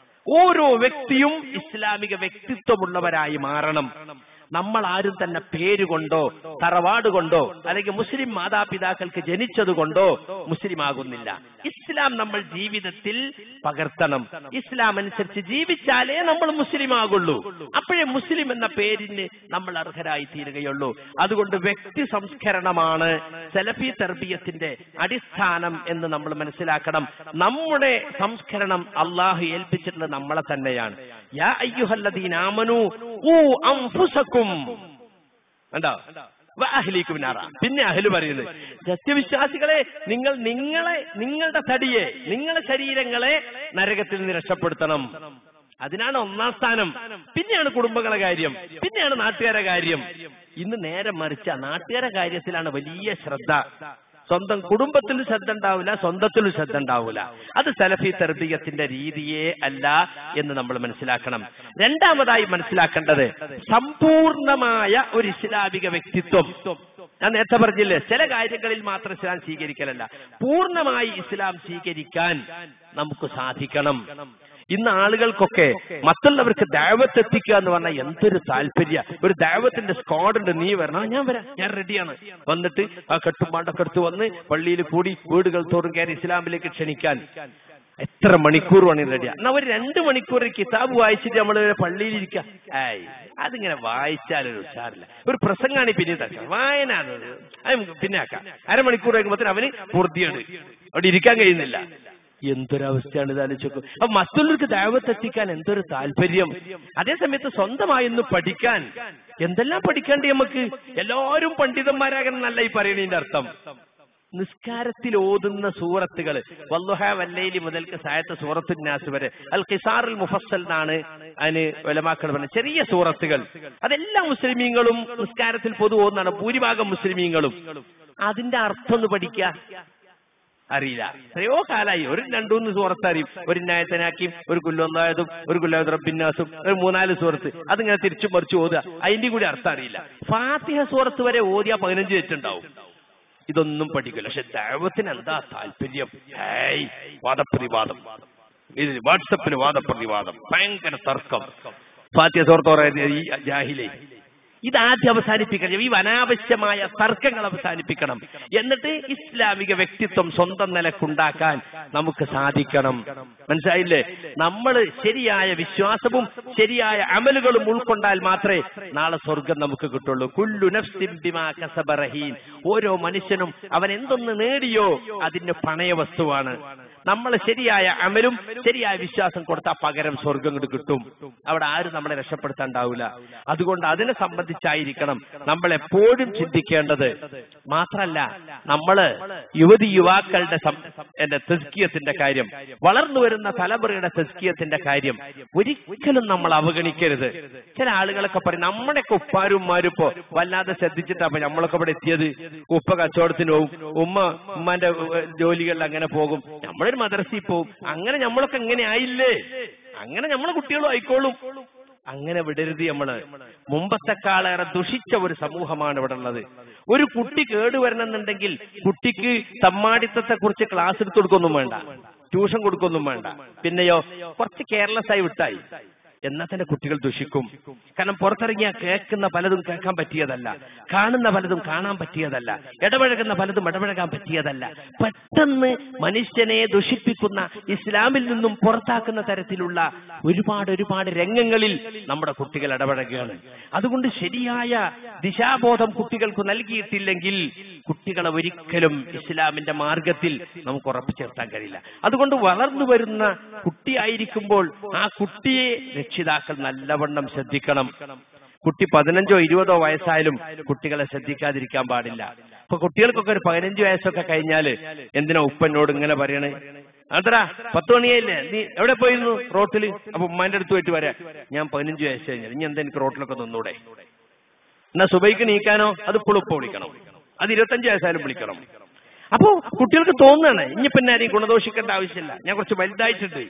ഓരോ വ്യക്തിയും ഇസ്ലാമിക വ്യക്തിത്വമുള്ളവരായി മാറണം നമ്മൾ ആരും തന്നെ പേരുകൊണ്ടോ തറവാട് കൊണ്ടോ അല്ലെങ്കിൽ മുസ്ലിം മാതാപിതാക്കൾക്ക് ജനിച്ചത് കൊണ്ടോ മുസ്ലിം ആകുന്നില്ല ഇസ്ലാം നമ്മൾ ജീവിതത്തിൽ പകർത്തണം ഇസ്ലാം അനുസരിച്ച് ജീവിച്ചാലേ നമ്മൾ മുസ്ലിം ആകുള്ളൂ അപ്പോഴേ മുസ്ലിം എന്ന പേരിന് നമ്മൾ അർഹരായി തീരുകയുള്ളൂ അതുകൊണ്ട് വ്യക്തി സംസ്കരണമാണ് സെലഫി തെർബിയത്തിന്റെ അടിസ്ഥാനം എന്ന് നമ്മൾ മനസ്സിലാക്കണം നമ്മുടെ സംസ്കരണം അള്ളാഹു ഏൽപ്പിച്ചിട്ടുള്ളത് നമ്മളെ തന്നെയാണ് യാ അയ്യുഹല്ലദീന ആമനു ഊ അംഫുസക്കും കണ്ടോ വ അഹ്ലീക്കും നാറ. പിന്നെ അഹല് പറയുന്നത് സത്യവിശ്വാസികളെ നിങ്ങൾ നിങ്ങളെ നിങ്ങളുടെ തടിയെ നിങ്ങളുടെ ശരീരങ്ങളെ നരകത്തിൽ നിന്ന് രക്ഷപ്പെടുത്തണം അതിനാണ് ഒന്നാം സ്ഥാനം പിന്നെയാണ് കുടുംബങ്ങളെ കാര്യം പിന്നെയാണ് നാട്ടുകാരെ കാര്യം ഇന്ന് നേരെ മറിച്ച നാട്ടുകാരെ കാര്യത്തിലാണ് വലിയ ശ്രദ്ധ സ്വന്തം കുടുംബത്തിലും ശ്രദ്ധ ഉണ്ടാവില്ല സ്വന്തത്തിലും ശ്രദ്ധ ഉണ്ടാവില്ല അത് സലഫി തെർബീയത്തിന്റെ രീതിയേ അല്ല എന്ന് നമ്മൾ മനസ്സിലാക്കണം രണ്ടാമതായി മനസ്സിലാക്കേണ്ടത് സമ്പൂർണമായ ഒരു ഇസ്ലാമിക വ്യക്തിത്വം ഞാൻ നേരത്തെ പറഞ്ഞില്ലേ ചില കാര്യങ്ങളിൽ മാത്രം ഇസ്ലാം സ്വീകരിക്കലല്ല പൂർണ്ണമായി ഇസ്ലാം സ്വീകരിക്കാൻ നമുക്ക് സാധിക്കണം ഇന്ന് ആളുകൾക്കൊക്കെ മറ്റുള്ളവർക്ക് ദൈവത്ത് എത്തിക്കുക എന്ന് പറഞ്ഞാൽ എന്തൊരു താല്പര്യ ഒരു ദൈവത്തിന്റെ സ്ക്വാഡ് ഉണ്ട് നീ വരണം ആ, ഞാൻ വരാം ഞാൻ റെഡിയാണ് വന്നിട്ട് ആ കെട്ടുമാണ്ടൊക്കെ എടുത്ത് വന്ന് പള്ളിയിൽ കൂടി വീടുകൾ തോറും കയറി ഇസ്ലാമിലേക്ക് ക്ഷണിക്കാൻ എത്ര മണിക്കൂർ വേണേ റെഡിയാ എന്നാ ഒരു രണ്ട് മണിക്കൂർ കിതാബ് വായിച്ചിട്ട് നമ്മൾ പള്ളിയിൽ ഇരിക്കാം ഏയ് അതിങ്ങനെ വായിച്ചാലൊരു ഉഷാറില്ല ഒരു പ്രസംഗാണ് പിന്നെ തക്കാം വായന അത് നമുക്ക് പിന്നെ ആക്കാം അരമണിക്കൂർ കഴിയുമ്പോഴത്തേന് അവന് പൂർത്തിയാണ് അവിടെ ഇരിക്കാൻ കഴിയുന്നില്ല എന്തൊരവസ്ഥയാണ് ഇത് ആലോചിച്ചു അപ്പൊ മറ്റുള്ളവർക്ക് ദൈവത്തെത്തിക്കാൻ എന്തൊരു താല്പര്യം അതേസമയത്ത് സ്വന്തമായി ഒന്ന് പഠിക്കാൻ എന്തെല്ലാം പഠിക്കാണ്ട് നമുക്ക് എല്ലാവരും പണ്ഡിതന്മാരാകണമെന്നല്ല ഈ പറയുന്നതിന്റെ അർത്ഥം നിസ്കാരത്തിൽ ഓതുന്ന സൂറത്തുകൾ വല്ലുഹ വല്ലയിലി മുതൽക്ക് സായത്ത് സൂറത്തു നാസ് വരെ അൽ ഖിസാറുൽ മുഫസ്സൽ എന്നാണ് അതിന് വലമാക്കൾ പറഞ്ഞത് ചെറിയ സൂറത്തുകൾ അതെല്ലാ മുസ്ലിമീങ്ങളും നിസ്കാരത്തിൽ പൊതു ഓതുന്നതാണ് ഭൂരിഭാഗം മുസ്ലിമീങ്ങളും അതിന്റെ അർത്ഥം ഒന്ന് പഠിക്കുക അറിയില്ല എത്രയോ കാലായി ഒരു രണ്ടൂന്ന് സൂറത്ത് അറിയും ഒരു ന്യായത്തനാക്കിയും ഒരു കുല്ലൊന്നായതും ഒരു കുല്ലായത് റബ്ബിന്നാസും ഒരു മൂന്നാല് സൂറത്ത് അതിങ്ങനെ തിരിച്ചു മറിച്ച് ഓതുക അതിന്റെ കൂടി അർത്ഥം അറിയില്ല ഫാത്തിഹ സൂറത്ത് വരെ ഓതിയ പതിനഞ്ച് തെറ്റുണ്ടാവും ഇതൊന്നും പഠിക്കില്ല പക്ഷെ ദൈവത്തിന് എന്താ താല്പര്യം ഹേയ് വാദപ്രതിവാദം ഇത് വാട്സപ്പിന് വാദപ്രതിവാദം ഭയങ്കര തർക്കം ഫാത്തിഹ സൂറത്ത് പറയുന്നത് ഈ ജാഹിലേ ഇത് ആദ്യം അവസാനിപ്പിക്കണം ഈ അനാവശ്യമായ തർക്കങ്ങൾ അവസാനിപ്പിക്കണം എന്നിട്ട് ഇസ്ലാമിക വ്യക്തിത്വം സ്വന്തം നിലക്കുണ്ടാക്കാൻ നമുക്ക് സാധിക്കണം മനസ്സിലായില്ലേ നമ്മൾ ശരിയായ വിശ്വാസവും ശരിയായ അമലുകളും ഉൾക്കൊണ്ടാൽ മാത്രമേ നാളെ സ്വർഗം നമുക്ക് കിട്ടുള്ളൂ കുല്ലു നഫ്സിൻ ബിമാ കസബ റഹീൻ ഓരോ മനുഷ്യനും അവൻ എന്തൊന്ന് നേടിയോ അതിന് പണയ വസ്തുവാണ് നമ്മൾ ശരിയായ അമലും ശരിയായ വിശ്വാസം കൊടുത്താൽ പകരം സ്വർഗം ഇങ്ങോട്ട് കിട്ടും അവിടെ ആരും നമ്മളെ രക്ഷപ്പെടുത്താണ്ടാവില്ല അതുകൊണ്ട് അതിനെ സംബന്ധിച്ചായിരിക്കണം നമ്മൾ എപ്പോഴും ചിന്തിക്കേണ്ടത് മാത്രല്ല നമ്മള് യുവതി യുവാക്കളുടെ സം- എന്റെ തെസ്കിയത്തിന്റെ കാര്യം വളർന്നു വരുന്ന തലമുറയുടെ തെസ്കിയത്തിന്റെ കാര്യം ഒരിക്കലും നമ്മൾ അവഗണിക്കരുത് ചില ആളുകളൊക്കെ പറയും നമ്മുടെയൊക്കെ ഉപ്പാരും ഉമ്മാരും ഇപ്പോ വല്ലാതെ ശ്രദ്ധിച്ചിട്ടാ അപ്പൊ നമ്മളൊക്കെ ഇവിടെ എത്തിയത് ഉപ്പ കച്ചവടത്തിന് പോകും ഉമ്മ ഉമ്മാന്റെ ഏഹ്, ജോലികളിൽ അങ്ങനെ പോകും നമ്മളൊരു മദ്രസയിൽ പോകും അങ്ങനെ നമ്മളൊക്കെ എങ്ങനെ ആയില്ലേ അങ്ങനെ നമ്മളെ കുട്ടികളും ആയിക്കോളും അങ്ങനെ വിടരുത് നമ്മള് മുമ്പത്തെക്കാളേറെ ദുഷിച്ച ഒരു സമൂഹമാണ് ഇവിടെ ഉള്ളത് ഒരു കുട്ടി കേടുവരണമെന്നുണ്ടെങ്കിൽ കുട്ടിക്ക് തമ്മാടിത്തത്തെ കുറിച്ച് ക്ലാസ് എടുത്തു കൊടുക്കൊന്നും വേണ്ട ട്യൂഷൻ കൊടുക്കൊന്നും വേണ്ട പിന്നെയോ കുറച്ച് കെയർലെസ് ആയി വിട്ടായി എന്നാൽ തന്നെ കുട്ടികൾ ദുഷിക്കും കാരണം പുറത്തിറങ്ങിയാൽ കേൾക്കുന്ന പലതും കേൾക്കാൻ പറ്റിയതല്ല കാണുന്ന പലതും കാണാൻ പറ്റിയതല്ല ഇടപഴകുന്ന പലതും ഇടപഴകാൻ പറ്റിയതല്ല പെട്ടെന്ന് മനുഷ്യനെ ദുഷിപ്പിക്കുന്ന ഇസ്ലാമിൽ നിന്നും പുറത്താക്കുന്ന തരത്തിലുള്ള ഒരുപാട് ഒരുപാട് രംഗങ്ങളിൽ നമ്മുടെ കുട്ടികൾ ഇടപഴകുകയാണ് അതുകൊണ്ട് ശരിയായ ദിശാബോധം കുട്ടികൾക്ക് നൽകിയിട്ടില്ലെങ്കിൽ കുട്ടികളെ ഒരിക്കലും ഇസ്ലാമിന്റെ മാർഗത്തിൽ നമുക്ക് ഉറപ്പിച്ചേർത്താൻ കഴിയില്ല അതുകൊണ്ട് വളർന്നു വരുന്ന കുട്ടിയായിരിക്കുമ്പോൾ ആ കുട്ടിയെ രക്ഷിതാക്കൾ നല്ലവണ്ണം ശ്രദ്ധിക്കണം കുട്ടി പതിനഞ്ചോ ഇരുപതോ വയസ്സായാലും കുട്ടികളെ ശ്രദ്ധിക്കാതിരിക്കാൻ പാടില്ല ഇപ്പൊ കുട്ടികൾക്കൊക്കെ ഒരു പതിനഞ്ച് വയസ്സൊക്കെ കഴിഞ്ഞാല് എന്തിനാ ഉപ്പനോട് ഇങ്ങനെ പറയണേ അത്ര പത്ത് മണിയായില്ലേ നീ എവിടെ പോയിരുന്നു റോട്ടിൽ അപ്പൊ ഉമ്മാന്റെ അടുത്ത് പോയിട്ട് വരാ ഞാൻ പതിനഞ്ച് വയസ്സ് കഴിഞ്ഞാൽ ഇനി എന്താ എനിക്ക് റോട്ടിലൊക്കെ നിന്നൂടെ എന്നാ സുബൈക്ക് നീക്കാനോ അത് ഇപ്പോൾ ഉപ്പ വിളിക്കണം അത് ഇരുപത്തഞ്ച് വയസ്സായാലും വിളിക്കണം അപ്പോ കുട്ടികൾക്ക് തോന്നുകയാണ് ഇനി പിന്നെ ആരെയും ഗുണദോഷിക്കേണ്ട ആവശ്യമില്ല ഞാൻ കുറച്ച് വലുതായിട്ടുണ്ട്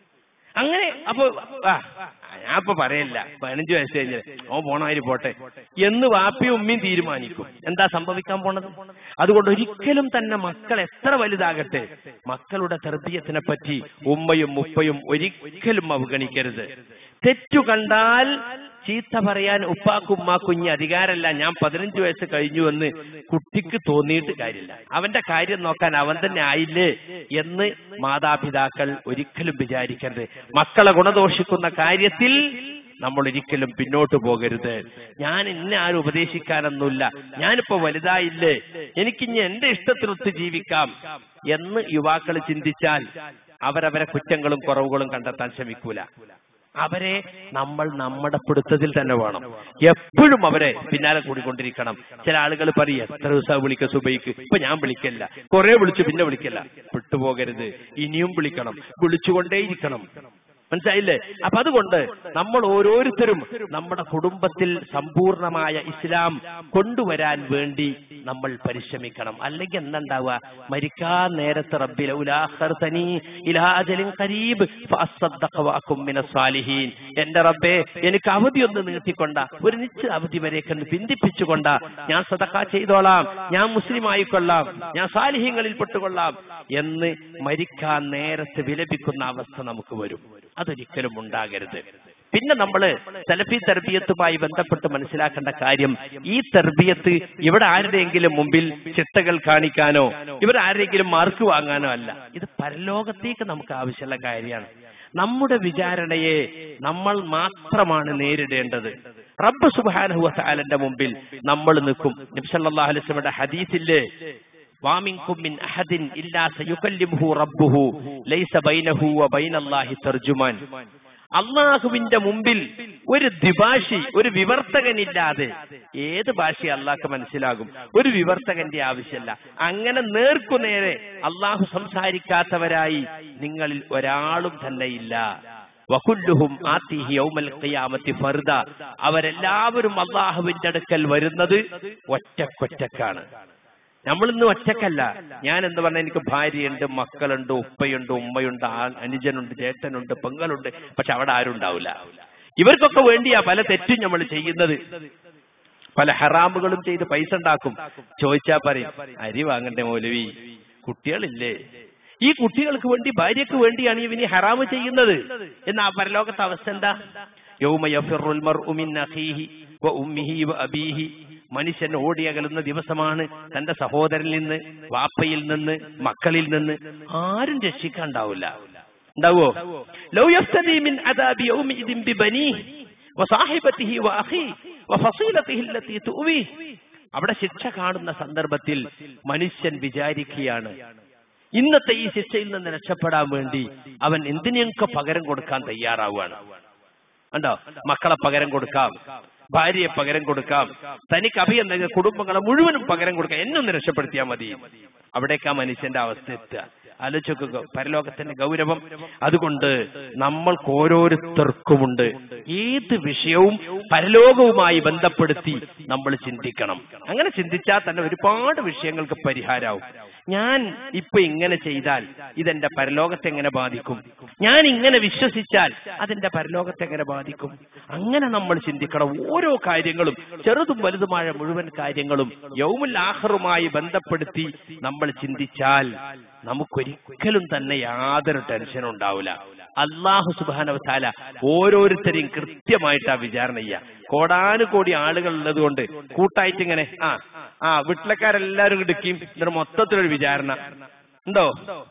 അങ്ങനെ അപ്പൊ ആ ഞാൻ ഇപ്പൊ പറയില്ല പതിനഞ്ച് വയസ്സ് കഴിഞ്ഞ് ഓ പോണമാതിരി പോട്ടെ എന്ന് വാപ്പിയും ഉമ്മയും തീരുമാനിക്കും എന്താ സംഭവിക്കാൻ പോണത് അതുകൊണ്ട് ഒരിക്കലും തന്നെ മക്കൾ എത്ര വലുതാകട്ടെ മക്കളുടെ തെർബീയത്തിനെ പറ്റി ഉമ്മയും ഉപ്പയും ഒരിക്കലും അവഗണിക്കരുത് തെറ്റു കണ്ടാൽ ചീത്ത പറയാൻ ഉപ്പാക്കും ഉമ്മാക്കും ഇനി അധികാരമല്ല ഞാൻ പതിനഞ്ച് വയസ്സ് കഴിഞ്ഞു എന്ന് കുട്ടിക്ക് തോന്നിയിട്ട് കാര്യമില്ല അവന്റെ കാര്യം നോക്കാൻ അവൻ തന്നെ ആയില്ലേ എന്ന് മാതാപിതാക്കൾ ഒരിക്കലും വിചാരിക്കരുത് മക്കളെ ഗുണദോഷിക്കുന്ന കാര്യത്തിൽ നമ്മൾ ഒരിക്കലും പിന്നോട്ട് പോകരുത് ഞാൻ ഇന്ന ആരും ഉപദേശിക്കാനൊന്നുമില്ല ഞാനിപ്പോ വലുതായില്ലേ എനിക്കിനി എന്റെ ഇഷ്ടത്തിനൊത്ത് ജീവിക്കാം എന്ന് യുവാക്കൾ ചിന്തിച്ചാൽ അവരവരെ കുറ്റങ്ങളും കുറവുകളും കണ്ടെത്താൻ ശ്രമിക്കൂല അവരെ നമ്മൾ നമ്മുടെ പിടുത്തത്തിൽ തന്നെ വേണം എപ്പോഴും അവരെ പിന്നാലെ കൂടിക്കൊണ്ടിരിക്കണം ചില ആളുകൾ പറയും എത്ര ദിവസം വിളിക്ക സുബൈക്ക് ഇപ്പൊ ഞാൻ വിളിക്കല്ല കുറെ വിളിച്ചു പിന്നെ വിളിക്കല്ല വിട്ടുപോകരുത് ഇനിയും വിളിക്കണം വിളിച്ചുകൊണ്ടേയിരിക്കണം മനസ്സിലായില്ലേ അപ്പൊ അതുകൊണ്ട് നമ്മൾ ഓരോരുത്തരും നമ്മുടെ കുടുംബത്തിൽ സമ്പൂർണമായ ഇസ്ലാം കൊണ്ടുവരാൻ വേണ്ടി നമ്മൾ പരിശ്രമിക്കണം അല്ലെങ്കിൽ എന്തുണ്ടാവുക മരിക്കാൻ നേരത്തെ റബ്ബിൽ ഉലാഖർതനി ഇലാ അജലിൻ ഖരീബ് ഫഅസ്സദ്ദഖ വഅകും മിനസ് സാലിഹീൻ എന്റെ റബ്ബേ എനിക്ക് അവധി ഒന്ന് നീട്ടിക്കൊണ്ട ഒരു നിശ്ചിത അവധി വരേക്ക് ഒന്ന് ബന്ധിപ്പിച്ചുകൊണ്ട ഞാൻ സദഖ ചെയ്തോളാം ഞാൻ മുസ്ലിം ആയിക്കൊള്ളാം ഞാൻ സാലിഹ്യങ്ങളിൽ പെട്ടുകൊള്ളാം എന്ന് മരിക്കാൻ നേരത്തെ വിലപിക്കുന്ന അവസ്ഥ നമുക്ക് വരും അതൊരിക്കലും ഉണ്ടാകരുത് പിന്നെ നമ്മൾ സെലഫി തെർബിയത്തുമായി ബന്ധപ്പെട്ട് മനസ്സിലാക്കേണ്ട കാര്യം ഈ തെർബിയത്ത് ഇവിടെ ആരുടെയെങ്കിലും മുമ്പിൽ ചിട്ടകൾ കാണിക്കാനോ ഇവിടെ ആരുടെയെങ്കിലും മാർക്ക് വാങ്ങാനോ അല്ല ഇത് പരലോകത്തേക്ക് നമുക്ക് ആവശ്യമുള്ള കാര്യമാണ് നമ്മുടെ വിചാരണയെ നമ്മൾ മാത്രമാണ് നേരിടേണ്ടത് റബ്ബ് സുബാനഹു താലന്റെ മുമ്പിൽ നമ്മൾ നിൽക്കും നബ്സല്ലാ അലിസ്ലമിയുടെ ഹദീസില്ലേ വാമിൻകും മിൻ അഹദിൻ ഇല്ലാ സയുകല്ലിമുഹു റബ്ബുഹു ലൈസ ബൈനഹു വ ബൈനല്ലാഹി തർജുമാൻ അള്ളാഹുവിന്റെ മുമ്പിൽ ഒരു ദ്വിഭാഷി ഒരു വിവർത്തകനില്ലാതെ ഏത് ഭാഷ അള്ളാഹ്ക്ക് മനസ്സിലാകും ഒരു വിവർത്തകന്റെ ആവശ്യമല്ല അങ്ങനെ നേർക്കുനേരെ അള്ളാഹു സംസാരിക്കാത്തവരായി നിങ്ങളിൽ ഒരാളും തന്നെ ഇല്ല വകുല്ലുഹും ആത്തിഹി യൗമൽ ഖിയാമത്തി ഫർദ അവരെല്ലാവരും അള്ളാഹുവിന്റെ അടുക്കൽ വരുന്നത് ഒറ്റക്കൊറ്റക്കാണ് നമ്മളിന്ന് ഒറ്റക്കല്ല ഞാൻ എന്ന് പറഞ്ഞാൽ എനിക്ക് ഭാര്യയുണ്ട് മക്കളുണ്ട് ഉപ്പയുണ്ട് ഉമ്മയുണ്ട് ആ- അനുജനുണ്ട് ചേട്ടനുണ്ട് പെങ്ങളുണ്ട് പക്ഷെ അവിടെ ആരും ഉണ്ടാവില്ല ഇവർക്കൊക്കെ വേണ്ടിയാ പല തെറ്റും നമ്മൾ ചെയ്യുന്നത് പല ഹറാമുകളും ചെയ്ത് പൈസ ഉണ്ടാക്കും ചോദിച്ചാ പറയും അരി വാങ്ങണ്ടേ മൗലവി കുട്ടികളില്ലേ ഈ കുട്ടികൾക്ക് വേണ്ടി ഭാര്യക്ക് വേണ്ടിയാണ് ഇവന് ഹറാമ് ചെയ്യുന്നത് എന്ന ആ പരലോകത്തെ അവസ്ഥ എന്താ യൗമ യഫിറുൽ മർഉ മിൻ അഖീഹി വ ഉമ്മിഹി വ അബീഹി മനുഷ്യൻ ഓടിയകലുന്ന ദിവസമാണ് തന്റെ സഹോദരനിൽ നിന്ന് വാപ്പയിൽ നിന്ന് മക്കളിൽ നിന്ന് ആരും രക്ഷിക്കാണ്ടാവില്ല ഉണ്ടാവോ ലൗ യഫ്തദി മിൻ അദാബി യൗമിഇദിൻ ബിബനീഹി വസാഹിബതിഹി വഅഖി വഫസീലതിഹി അല്ലതി തുവി അവിടെ ശിക്ഷ കാണുന്ന സന്ദർഭത്തിൽ മനുഷ്യൻ വിചാരിക്കുകയാണ് ഇന്നത്തെ ഈ ശിക്ഷയിൽ നിന്ന് രക്ഷപ്പെടാൻ വേണ്ടി അവൻ എന്തിനൊക്കെ പകരം കൊടുക്കാൻ തയ്യാറാവുകയാണ് കണ്ടോ മക്കളെ പകരം കൊടുക്കാം ഭാര്യയെ പകരം കൊടുക്കാം തനിക്ക് അഭയം നൽകിയ കുടുംബങ്ങളെ മുഴുവനും പകരം കൊടുക്കാം എന്നൊന്ന് രക്ഷപ്പെടുത്തിയാൽ മതി അവിടേക്ക് ആ മനുഷ്യന്റെ അവസ്ഥ എത്തുക ആലോചിക്കുക പരലോകത്തിന്റെ ഗൗരവം അതുകൊണ്ട് നമ്മൾക്ക് ഓരോരുത്തർക്കുമുണ്ട് ഏത് വിഷയവും പരലോകവുമായി ബന്ധപ്പെടുത്തി നമ്മൾ ചിന്തിക്കണം അങ്ങനെ ചിന്തിച്ചാൽ തന്നെ ഒരുപാട് വിഷയങ്ങൾക്ക് പരിഹാരമാവും ഞാൻ ഇപ്പൊ ഇങ്ങനെ ചെയ്താൽ ഇതെന്റെ പരലോകത്തെ എങ്ങനെ ബാധിക്കും ഞാൻ ഇങ്ങനെ വിശ്വസിച്ചാൽ അതെന്റെ പരലോകത്തെ എങ്ങനെ ബാധിക്കും അങ്ങനെ നമ്മൾ ചിന്തിക്കണം ഓരോ കാര്യങ്ങളും ചെറുതും വലുതുമായ മുഴുവൻ കാര്യങ്ങളും യൗമുൽ ആഹറുമായി ബന്ധപ്പെടുത്തി നമ്മൾ ചിന്തിച്ചാൽ നമുക്കൊരിക്കലും തന്നെ യാതൊരു ടെൻഷനും ഉണ്ടാവില്ല അള്ളാഹു സുബാനവസാല ഓരോരുത്തരെയും കൃത്യമായിട്ടാ വിചാരണ ചെയ്യുക കോടാനുകോടി ആളുകൾ ഉള്ളത് കൊണ്ട് കൂട്ടായിട്ട് ഇങ്ങനെ ആ ആ വീട്ടിലക്കാരെല്ലാരും എടുക്കും എന്നിട്ട് മൊത്തത്തിലൊരു വിചാരണ ഉണ്ടോ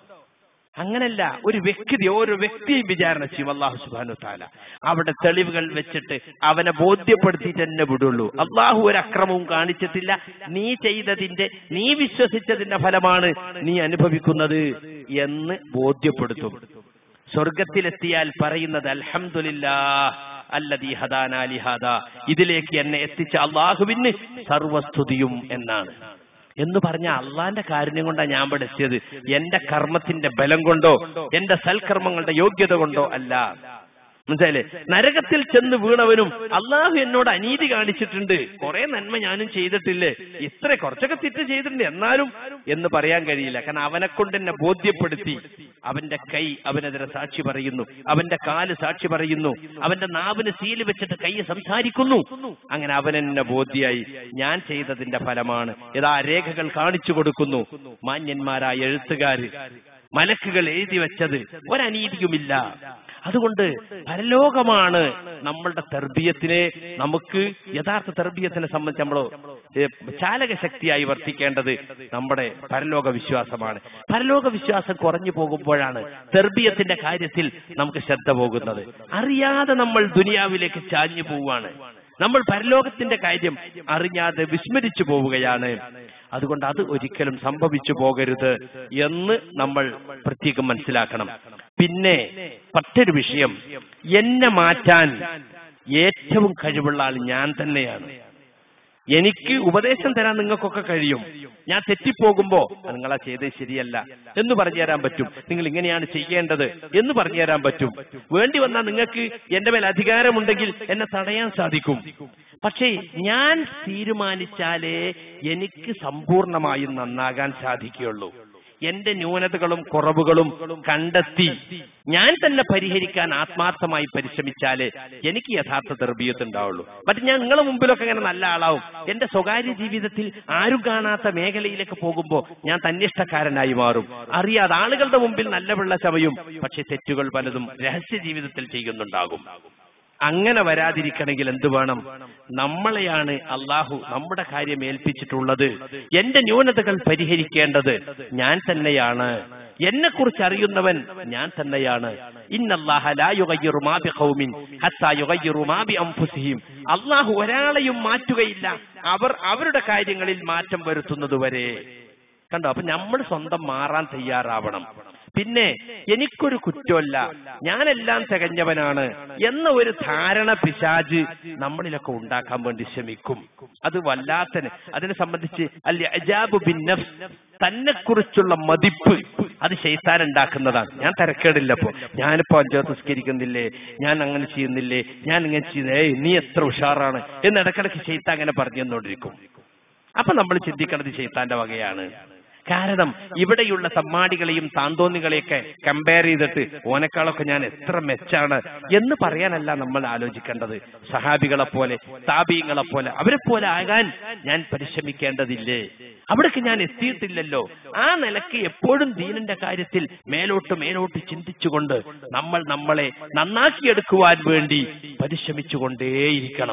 അങ്ങനല്ല ഒരു വ്യക്തി ഓരോ വ്യക്തിയും വിചാരണ ചെയ്യും അള്ളാഹു സുബാനു താല അവിടെ തെളിവുകൾ വെച്ചിട്ട് അവനെ ബോധ്യപ്പെടുത്തിയിട്ട് തന്നെ വിടുള്ളൂ അള്ളാഹു ഒരു അക്രമവും കാണിച്ചിട്ടില്ല നീ ചെയ്തതിന്റെ നീ വിശ്വസിച്ചതിന്റെ ഫലമാണ് നീ അനുഭവിക്കുന്നത് എന്ന് ബോധ്യപ്പെടുത്തും സ്വർഗത്തിലെത്തിയാൽ പറയുന്നത് അൽഹംദുലില്ലാ അല്ലദീ ഹദാനാ ലിഹാദ ഇതിലേക്ക് എന്നെ എത്തിച്ച അള്ളാഹുവിന് സർവസ്തുതിയും എന്നാണ് എന്ന് പറഞ്ഞ അള്ളാന്റെ കാരുണ്യം കൊണ്ടാണ് ഞാൻ ഇവിടെ എത്തിയത് എന്റെ കർമ്മത്തിന്റെ ബലം കൊണ്ടോ എന്റെ സൽക്കർമ്മങ്ങളുടെ യോഗ്യത കൊണ്ടോ അല്ല മനസ്സിലായില്ലേ നരകത്തിൽ ചെന്ന് വീണവനും അള്ളാഹു എന്നോട് അനീതി കാണിച്ചിട്ടുണ്ട് കുറെ നന്മ ഞാനും ചെയ്തിട്ടില്ലേ ഇത്ര കുറച്ചൊക്കെ തെറ്റ് ചെയ്തിട്ടുണ്ട് എന്നാലും എന്ന് പറയാൻ കഴിയില്ല കാരണം അവനെ കൊണ്ട് എന്നെ ബോധ്യപ്പെടുത്തി അവന്റെ കൈ അവനെതിരെ സാക്ഷി പറയുന്നു അവന്റെ കാല് സാക്ഷി പറയുന്നു അവന്റെ നാവിന് സീല് വെച്ചിട്ട് കൈ സംസാരിക്കുന്നു അങ്ങനെ അവൻ എന്നെ ബോധ്യായി ഞാൻ ചെയ്തതിന്റെ ഫലമാണ് ഇതാ രേഖകൾ കാണിച്ചു കൊടുക്കുന്നു മാന്യന്മാരായ എഴുത്തുകാര് മലക്കുകൾ എഴുതി വെച്ചത് ഒരനീതിയുമില്ല അതുകൊണ്ട് പരലോകമാണ് നമ്മളുടെ തെർബീയത്തിനെ നമുക്ക് യഥാർത്ഥ തെർബീയത്തിനെ സംബന്ധിച്ച് നമ്മൾ ചാലക ശക്തിയായി വർത്തിക്കേണ്ടത് നമ്മുടെ പരലോക വിശ്വാസമാണ് പരലോക വിശ്വാസം കുറഞ്ഞു പോകുമ്പോഴാണ് തെർബീയത്തിന്റെ കാര്യത്തിൽ നമുക്ക് ശ്രദ്ധ പോകുന്നത് അറിയാതെ നമ്മൾ ദുനിയാവിലേക്ക് ചാഞ്ഞു പോവുകയാണ് നമ്മൾ പരലോകത്തിന്റെ കാര്യം അറിയാതെ വിസ്മരിച്ചു പോവുകയാണ് അതുകൊണ്ട് അത് ഒരിക്കലും സംഭവിച്ചു പോകരുത് എന്ന് നമ്മൾ പ്രത്യേകം മനസ്സിലാക്കണം പിന്നെ മറ്റൊരു വിഷയം എന്നെ മാറ്റാൻ ഏറ്റവും കഴിവുള്ള ആൾ ഞാൻ തന്നെയാണ് എനിക്ക് ഉപദേശം തരാൻ നിങ്ങൾക്കൊക്കെ കഴിയും ഞാൻ തെറ്റിപ്പോകുമ്പോ നിങ്ങളാ ചെയ്തത് ശരിയല്ല എന്ന് പറഞ്ഞു തരാൻ പറ്റും നിങ്ങൾ ഇങ്ങനെയാണ് ചെയ്യേണ്ടത് എന്ന് പറഞ്ഞു തരാൻ പറ്റും വേണ്ടി വന്നാൽ നിങ്ങൾക്ക് എന്റെ മേൽ അധികാരമുണ്ടെങ്കിൽ എന്നെ തടയാൻ സാധിക്കും പക്ഷേ ഞാൻ തീരുമാനിച്ചാലേ എനിക്ക് സമ്പൂർണമായും നന്നാകാൻ സാധിക്കുകയുള്ളൂ എന്റെ ന്യൂനതകളും കുറവുകളും കണ്ടെത്തി ഞാൻ തന്നെ പരിഹരിക്കാൻ ആത്മാർത്ഥമായി പരിശ്രമിച്ചാലേ എനിക്ക് യഥാർത്ഥ തെർബീയത്ത് ഉണ്ടാവുള്ളൂ മറ്റു ഞാൻ നിങ്ങളെ മുമ്പിലൊക്കെ അങ്ങനെ നല്ല ആളാവും എന്റെ സ്വകാര്യ ജീവിതത്തിൽ ആരും കാണാത്ത മേഖലയിലേക്ക് പോകുമ്പോൾ ഞാൻ തന്നിഷ്ടക്കാരനായി മാറും അറിയാതെ ആളുകളുടെ മുമ്പിൽ നല്ല വെള്ള ചമയും പക്ഷെ തെറ്റുകൾ പലതും രഹസ്യ ജീവിതത്തിൽ ചെയ്യുന്നുണ്ടാകും അങ്ങനെ വരാതിരിക്കണമെങ്കിൽ എന്ത് വേണം നമ്മളെയാണ് അള്ളാഹു നമ്മുടെ കാര്യം ഏൽപ്പിച്ചിട്ടുള്ളത് എന്റെ ന്യൂനതകൾ പരിഹരിക്കേണ്ടത് ഞാൻ തന്നെയാണ് എന്നെ കുറിച്ച് അറിയുന്നവൻ ഞാൻ തന്നെയാണ് അള്ളാഹു ഒരാളെയും മാറ്റുകയില്ല അവർ അവരുടെ കാര്യങ്ങളിൽ മാറ്റം വരുത്തുന്നതുവരെ കണ്ടോ അപ്പൊ നമ്മൾ സ്വന്തം മാറാൻ തയ്യാറാവണം പിന്നെ എനിക്കൊരു കുറ്റമല്ല ഞാനെല്ലാം തികഞ്ഞവനാണ് എന്ന ഒരു ധാരണ പിശാജ് നമ്മളിലൊക്കെ ഉണ്ടാക്കാൻ വേണ്ടി ശ്രമിക്കും അത് വല്ലാത്തന് അതിനെ സംബന്ധിച്ച് അല്ലെ അജാബു ബിൻ നഫ്സ് തന്നെ കുറിച്ചുള്ള മതിപ്പ് അത് ശൈത്താൻ ഉണ്ടാക്കുന്നതാണ് ഞാൻ തിരക്കേടില്ലപ്പോ ഞാനിപ്പോ അഞ്ചോ നിസ്കരിക്കുന്നില്ലേ ഞാൻ അങ്ങനെ ചെയ്യുന്നില്ലേ ഞാൻ ഇങ്ങനെ ചെയ്യുന്നേ ഏയ് നീ എത്ര ഉഷാറാണ് എന്ന് ഇടക്കിടക്ക് ശൈത്താൻ അങ്ങനെ പറഞ്ഞു തന്നോണ്ടിരിക്കും അപ്പൊ നമ്മൾ ചിന്തിക്കണത് ശൈത്താന്റെ വകയാണ് കാരണം ഇവിടെയുള്ള സമ്മാടികളെയും താന്തോന്നികളെയൊക്കെ കമ്പയർ ചെയ്തിട്ട് ഓനക്കാളൊക്കെ ഞാൻ എത്ര മെച്ചാണ് എന്ന് പറയാനല്ല നമ്മൾ ആലോചിക്കേണ്ടത് സഹാബികളെ പോലെ താപീയങ്ങളെ പോലെ അവരെ പോലെ ആകാൻ ഞാൻ പരിശ്രമിക്കേണ്ടതില്ലേ അവിടേക്ക് ഞാൻ എത്തിയിട്ടില്ലല്ലോ ആ നിലക്ക് എപ്പോഴും ദീനിന്റെ കാര്യത്തിൽ മേലോട്ട് മേലോട്ട് ചിന്തിച്ചുകൊണ്ട് നമ്മൾ നമ്മളെ നന്നാക്കിയെടുക്കുവാൻ വേണ്ടി പരിശ്രമിച്ചുകൊണ്ടേയിരിക്കണം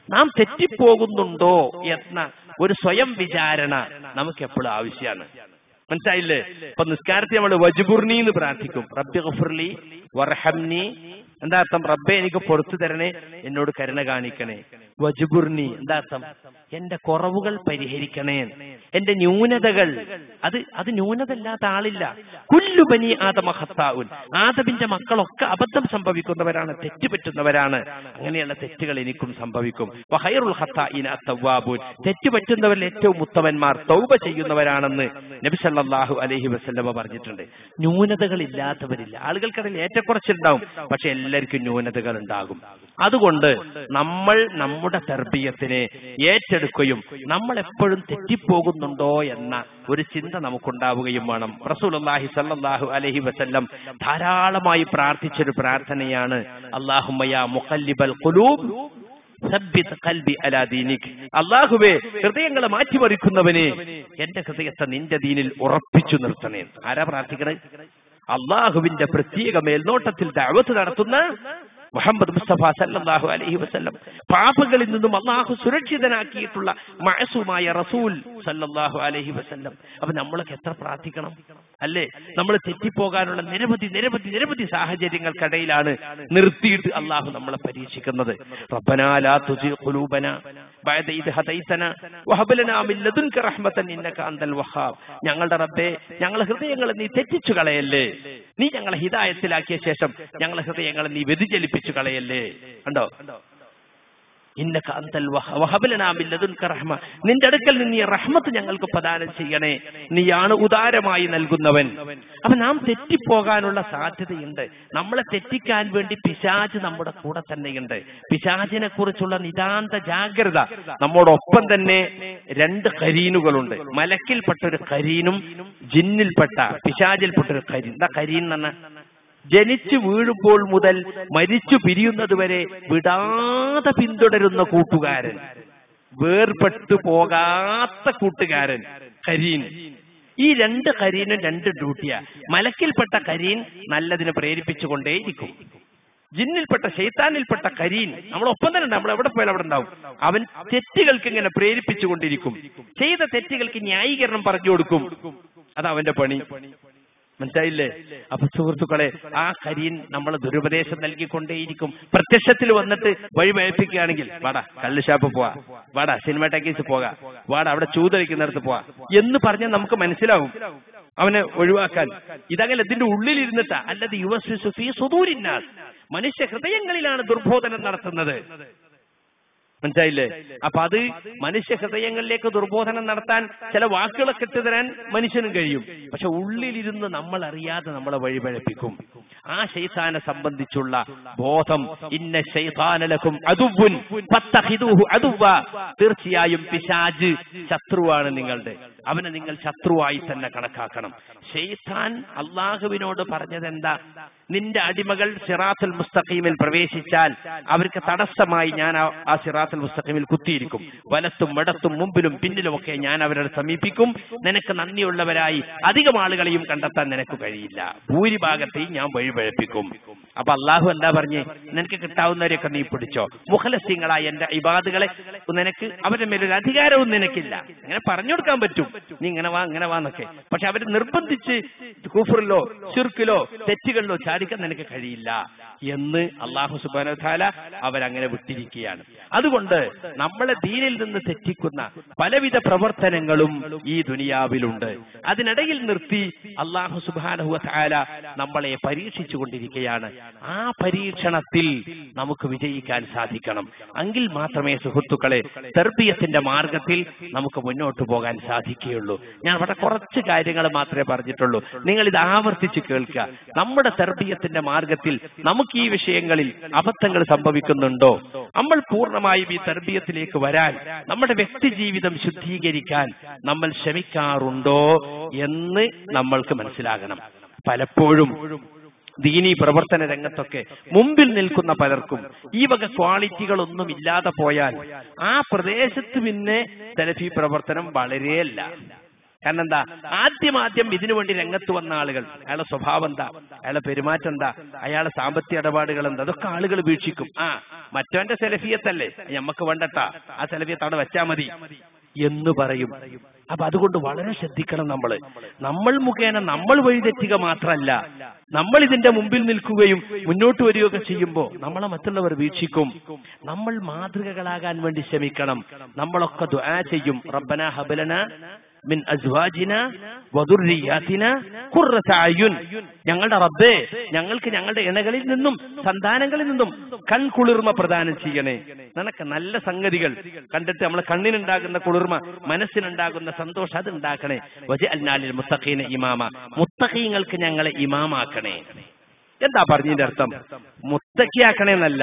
നാം തെറ്റിപ്പോകുന്നുണ്ടോ എന്ന ഒരു സ്വയം വിചാരണ നമുക്ക് എപ്പോഴും ആവശ്യമാണ് മനസ്സിലായില്ലേ ഇപ്പൊ നിസ്കാരത്തിൽ നമ്മൾ വജുബുർണി എന്ന് പ്രാർത്ഥിക്കും റബ്ബി ഗഫുർലി വർഹംനി എന്താ അർത്ഥം റബ്ബെ എനിക്ക് പുറത്തു തരണേ എന്നോട് കരുണ കാണിക്കണേ വജുബുർണി എന്താ അർത്ഥം എന്റെ കുറവുകൾ പരിഹരിക്കണേ എന്റെ ന്യൂനതകൾ അത് അത് ന്യൂനതല്ലാത്ത ആളില്ല കുല്ലു ബനി ആദമ ഖത്താഉൻ ആദമിന്റെ മക്കളൊക്കെ അബദ്ധം സംഭവിക്കുന്നവരാണ് തെറ്റ് പറ്റുന്നവരാണ് അങ്ങനെയുള്ള തെറ്റുകൾ എനിക്കും സംഭവിക്കും വഹൈറുൽ ഖത്താഇന അത്തവ്വാബൂൻ തെറ്റ് പറ്റുന്നവരിൽ ഏറ്റവും ഉത്തമന്മാർ തൗബ ചെയ്യുന്നവരാണെന്ന് നബി സല്ലല്ലാഹു അലൈഹി വസല്ലമ പറഞ്ഞിട്ടുണ്ട് ന്യൂനതകൾ ഇല്ലാത്തവരില്ല ആളുകൾക്കിടയിൽ ഏറ്റക്കുറച്ചുണ്ടാവും പക്ഷെ എല്ലാവർക്കും ന്യൂനതകൾ ഉണ്ടാകും അതുകൊണ്ട് നമ്മൾ നമ്മുടെ തർബീയത്തിനെ ഏറ്റെടുക്കുകയും നമ്മൾ എപ്പോഴും തെറ്റിപ്പോകുന്നുണ്ടോ എന്ന ഒരു ചിന്ത നമുക്കുണ്ടാവുകയും വേണം റസൂലുള്ളാഹി സല്ലല്ലാഹു അലൈഹി വസല്ലം ധാരാളമായി പ്രാർത്ഥിച്ചൊരു പ്രാർത്ഥനയാണ് അല്ലാഹുമ്മ മുഖല്ലിബൽ ഖുലൂബ് സബ്ബിത് ഖൽബി അലാ ദീനിക് അള്ളാഹുവേ ഹൃദയങ്ങളെ മാറ്റിമറിക്കുന്നവനെ എന്റെ ഹൃദയത്തെ നിന്റെ ദീനിൽ ഉറപ്പിച്ചു നിർത്തണേ ആരാ പ്രാർത്ഥിക്കണേ അള്ളാഹുവിന്റെ പ്രത്യേക മേൽനോട്ടത്തിൽ ദഅവത്ത് നടത്തുന്ന മുഹമ്മദ് മുസ്തഫ സല്ലല്ലാഹു അലൈഹി വസല്ലം പാപങ്ങളിൽ നിന്നും അള്ളാഹു സുരക്ഷിതനാക്കിയിട്ടുള്ള മഅസൂമായ റസൂൽ സല്ലല്ലാഹു അലൈഹി വസല്ലം അപ്പൊ നമ്മളൊക്കെ എത്ര പ്രാർത്ഥിക്കണം അല്ലേ നമ്മൾ തെറ്റിപ്പോകാനുള്ള നിരവധി നിരവധി നിരവധി സാഹചര്യങ്ങൾക്കിടയിലാണ് നിർത്തിയിട്ട് അള്ളാഹു നമ്മളെ പരീക്ഷിക്കുന്നത് റബ്ബനാ ലാ തുസി ഖുലൂബന ബഅദ ഇദ് ഹദൈതന വഹബ് ലനാ മിൻ ലദുൻക റഹ്മതൻ ഇന്നക അന്തൽ വഹാബ് ഞങ്ങളുടെ റബ്ബേ ഞങ്ങളെ ഹൃദയങ്ങളെ നീ തെറ്റിച്ചു കളയല്ലേ നീ ഞങ്ങളെ ഹിദായത്തിലാക്കിയ ശേഷം ഞങ്ങളെ ഹൃദയങ്ങളെ നീ വ്യതിചലിപ്പിച്ചു കളയല്ലേ കണ്ടോ ഇന്നക അന്തൽ വഹ- വഹബ് ലനാ മിൻ ലദുൻക റഹ്മ നിന്റെ അടുക്കൽ നിന്ന് ഈ റഹ്മത്ത് ഞങ്ങൾക്ക് പ്രദാനം ചെയ്യണേ നീയാണ് ഉദാരമായി നൽകുന്നവൻ അപ്പൊ നാം തെറ്റിപ്പോകാനുള്ള സാധ്യതയുണ്ട് നമ്മളെ തെറ്റിക്കാൻ വേണ്ടി പിശാജ് നമ്മുടെ കൂടെ തന്നെയുണ്ട് പിശാജിനെ കുറിച്ചുള്ള നിതാന്ത ജാഗ്രത നമ്മോടൊപ്പം തന്നെ രണ്ട് കരീനുകളുണ്ട് മലക്കിൽപ്പെട്ട ഒരു കരീനും ജിന്നിൽപ്പെട്ട പിശാജിൽപ്പെട്ട ഒരു കരീൻ എന്താ കരീൻ എന്ന് പറഞ്ഞാൽ ജനിച്ചു വീഴുമ്പോൾ മുതൽ മരിച്ചു പിരിയുന്നത് വരെ വിടാതെ പിന്തുടരുന്ന കൂട്ടുകാരൻ വേർപെട്ടു പോകാത്ത കൂട്ടുകാരൻ കരീൻ ഈ രണ്ട് കരീനും രണ്ട് ഡ്യൂട്ടിയാ മലക്കിൽപ്പെട്ട കരീൻ നല്ലതിനെ പ്രേരിപ്പിച്ചുകൊണ്ടേയിരിക്കും ജിന്നിൽപ്പെട്ട ശൈത്താനിൽപ്പെട്ട കരീൻ നമ്മളൊപ്പം തന്നെ ഉണ്ടാവും നമ്മൾ എവിടെ പോയാലും അവിടെ ഉണ്ടാവും അവൻ തെറ്റുകൾക്ക് ഇങ്ങനെ പ്രേരിപ്പിച്ചുകൊണ്ടിരിക്കും ചെയ്ത തെറ്റുകൾക്ക് ന്യായീകരണം പറഞ്ഞു കൊടുക്കും അത് അവന്റെ പണി മനസ്സിലായില്ലേ അപ്പൊ സുഹൃത്തുക്കളെ ആ കരീൻ നമ്മൾ ദുരുപദേശം നൽകിക്കൊണ്ടേയിരിക്കും പ്രത്യക്ഷത്തിൽ വന്നിട്ട് വഴി പഴപ്പിക്കുകയാണെങ്കിൽ വാടാ കള്ള് ഷാപ്പ് പോവാ വാടാ സിനിമ ടാക്കീസ് പോകാം വാടാ അവിടെ ചൂതളിക്കുന്നിടത്ത് പോവാ എന്ന് പറഞ്ഞാൽ നമുക്ക് മനസ്സിലാവും അവനെ ഒഴിവാക്കാൻ ഇതങ്ങനെ ഇതിന്റെ ഉള്ളിലിരുന്നിട്ടാ അല്ലത് യുവസ് ഫീ സുദൂരിന്നാസ് മനുഷ്യ ഹൃദയങ്ങളിലാണ് ദുർബോധനം നടത്തുന്നത് മനസ്സിലായില്ലേ അപ്പൊ അത് മനുഷ്യ ഹൃദയങ്ങളിലേക്ക് ദുർബോധനം നടത്താൻ ചില വാക്കുകളൊക്കെ ഇട്ട് തരാൻ മനുഷ്യനും കഴിയും പക്ഷെ ഉള്ളിലിരുന്ന് നമ്മൾ അറിയാതെ നമ്മളെ വഴിപഴപ്പിക്കും ആ ശൈത്താനെ സംബന്ധിച്ചുള്ള ബോധം ഇന്ന ശൈത്താനലക്കും അതുവുൻ ഫത്തഖിദൂഹു അതുവ തീർച്ചയായും പിശാജ് ശത്രുവാണ് നിങ്ങളുടെ അവനെ നിങ്ങൾ ശത്രുവായി തന്നെ കണക്കാക്കണം ഷെയ്ത്താൻ അള്ളാഹുവിനോട് പറഞ്ഞത് എന്താ നിന്റെ അടിമകൾ സിറാത്തുൽ മുസ്തഖീമിൽ പ്രവേശിച്ചാൽ അവർക്ക് തടസ്സമായി ഞാൻ ആ- ആ സിറാത്തുൽ മുസ്തഖീമിൽ കുത്തിയിരിക്കും വലത്തും ഇടത്തും മുമ്പിലും പിന്നിലുമൊക്കെ ഞാൻ അവരെ സമീപിക്കും നിനക്ക് നന്ദിയുള്ളവരായി അധികം ആളുകളെയും കണ്ടെത്താൻ നിനക്ക് കഴിയില്ല ഭൂരിഭാഗത്തെയും ഞാൻ വഴിപഴപ്പിക്കും അപ്പൊ അള്ളാഹു എന്താ പറഞ്ഞേ നിനക്ക് കിട്ടാവുന്നവരെയൊക്കെ നീ പിടിച്ചോ മുഖലസ്യങ്ങളായ എന്റെ ഇബാദുകളെ നിനക്ക് അവരുടെ മേലൊരു അധികാരവും നിനക്കില്ല അങ്ങനെ പറഞ്ഞു കൊടുക്കാൻ പറ്റും നീ ഇങ്ങനെ വാ ഇങ്ങനെ വാ എന്നൊക്കെ പക്ഷെ അവർ നിർബന്ധിച്ച് കുഫറിലോ ചുരുക്കിലോ തെറ്റുകളിലോ ചാടിക്കാൻ നിനക്ക് കഴിയില്ല എന്ന് അള്ളാഹു സുബാന താല അവരങ്ങനെ വിട്ടിരിക്കുകയാണ് അതുകൊണ്ട് നമ്മളെ ദീനിൽ നിന്ന് തെറ്റിക്കുന്ന പലവിധ പ്രവർത്തനങ്ങളും ഈ ദുനിയാവിലുണ്ട് അതിനിടയിൽ നിർത്തി അള്ളാഹു സുബാനഹു താല നമ്മളെ പരീക്ഷിച്ചു കൊണ്ടിരിക്കുകയാണ് ആ പരീക്ഷണത്തിൽ നമുക്ക് വിജയിക്കാൻ സാധിക്കണം എങ്കിൽ മാത്രമേ സുഹൃത്തുക്കളെ തെർബിയത്തിന്റെ മാർഗത്തിൽ നമുക്ക് മുന്നോട്ട് പോകാൻ സാധിക്കുകയുള്ളൂ ഞാൻ വളരെ കുറച്ച് കാര്യങ്ങൾ മാത്രമേ പറഞ്ഞിട്ടുള്ളൂ നിങ്ങൾ ഇത് ആവർത്തിച്ച് കേൾക്കുക നമ്മുടെ തെർബിയത്തിന്റെ മാർഗത്തിൽ നമുക്ക് ഈ വിഷയങ്ങളിൽ അബദ്ധങ്ങൾ സംഭവിക്കുന്നുണ്ടോ നമ്മൾ പൂർണ്ണമായും ഈ തെർബിയത്തിലേക്ക് വരാൻ നമ്മുടെ വ്യക്തി ജീവിതം ശുദ്ധീകരിക്കാൻ നമ്മൾ ശ്രമിക്കാറുണ്ടോ എന്ന് നമ്മൾക്ക് മനസ്സിലാകണം പലപ്പോഴും ദീനീ പ്രവർത്തന രംഗത്തൊക്കെ മുമ്പിൽ നിൽക്കുന്ന പലർക്കും ഈ വക ക്വാളിറ്റികളൊന്നും ഇല്ലാതെ പോയാൽ ആ പ്രദേശത്ത് പിന്നെ സെലഫി പ്രവർത്തനം വളരെയല്ല കാരണം എന്താ ആദ്യം ആദ്യം ഇതിനു വേണ്ടി രംഗത്ത് വന്ന ആളുകൾ അയാളെ സ്വഭാവം എന്താ അയാളെ പെരുമാറ്റം എന്താ അയാളെ സാമ്പത്തിക ഇടപാടുകൾ എന്താ അതൊക്കെ ആളുകൾ വീക്ഷിക്കും ആ മറ്റവന്റെ സെലഫിയത്തല്ലേ ഞമ്മക്ക് വേണ്ടട്ടാ ആ സെലഫിയത്ത് അവിടെ വെച്ചാ മതി എന്ന് പറയും അപ്പൊ അതുകൊണ്ട് വളരെ ശ്രദ്ധിക്കണം നമ്മൾ നമ്മൾ മുഖേന നമ്മൾ വഴിതെറ്റുക മാത്രമല്ല നമ്മൾ ഇതിന്റെ മുമ്പിൽ നിൽക്കുകയും മുന്നോട്ട് വരികയൊക്കെ ചെയ്യുമ്പോൾ നമ്മളെ മറ്റുള്ളവർ വീക്ഷിക്കും നമ്മൾ മാതൃകകളാകാൻ വേണ്ടി ശ്രമിക്കണം നമ്മളൊക്കെ ദുആ ചെയ്യും റബ്ബന ഹബലന മിൻ അസ്വാജിന വദുർരിയാതിന ഖുർറത അയുൻ ഞങ്ങളുടെ റബ്ബേ ഞങ്ങൾക്ക് ഞങ്ങളുടെ ഇണകളിൽ നിന്നും സന്താനങ്ങളിൽ നിന്നും കൺകുളിർമ പ്രദാനം ചെയ്യണേ നിനക്ക് നല്ല സംഗതികൾ കണ്ടിട്ട് നമ്മളെ കണ്ണിനുണ്ടാകുന്ന കുളിർമ മനസ്സിനുണ്ടാകുന്ന സന്തോഷം അത് ഉണ്ടാക്കണേ വജ അല്ലാലിൽ മുത്തഖീന ഇമാമ മുത്തഖീങ്ങൾക്ക് ഞങ്ങളെ ഇമാമാക്കണേ എന്താ പറഞ്ഞതിന്റെ അർത്ഥം മുത്തക്കിയാക്കണേ എന്നല്ല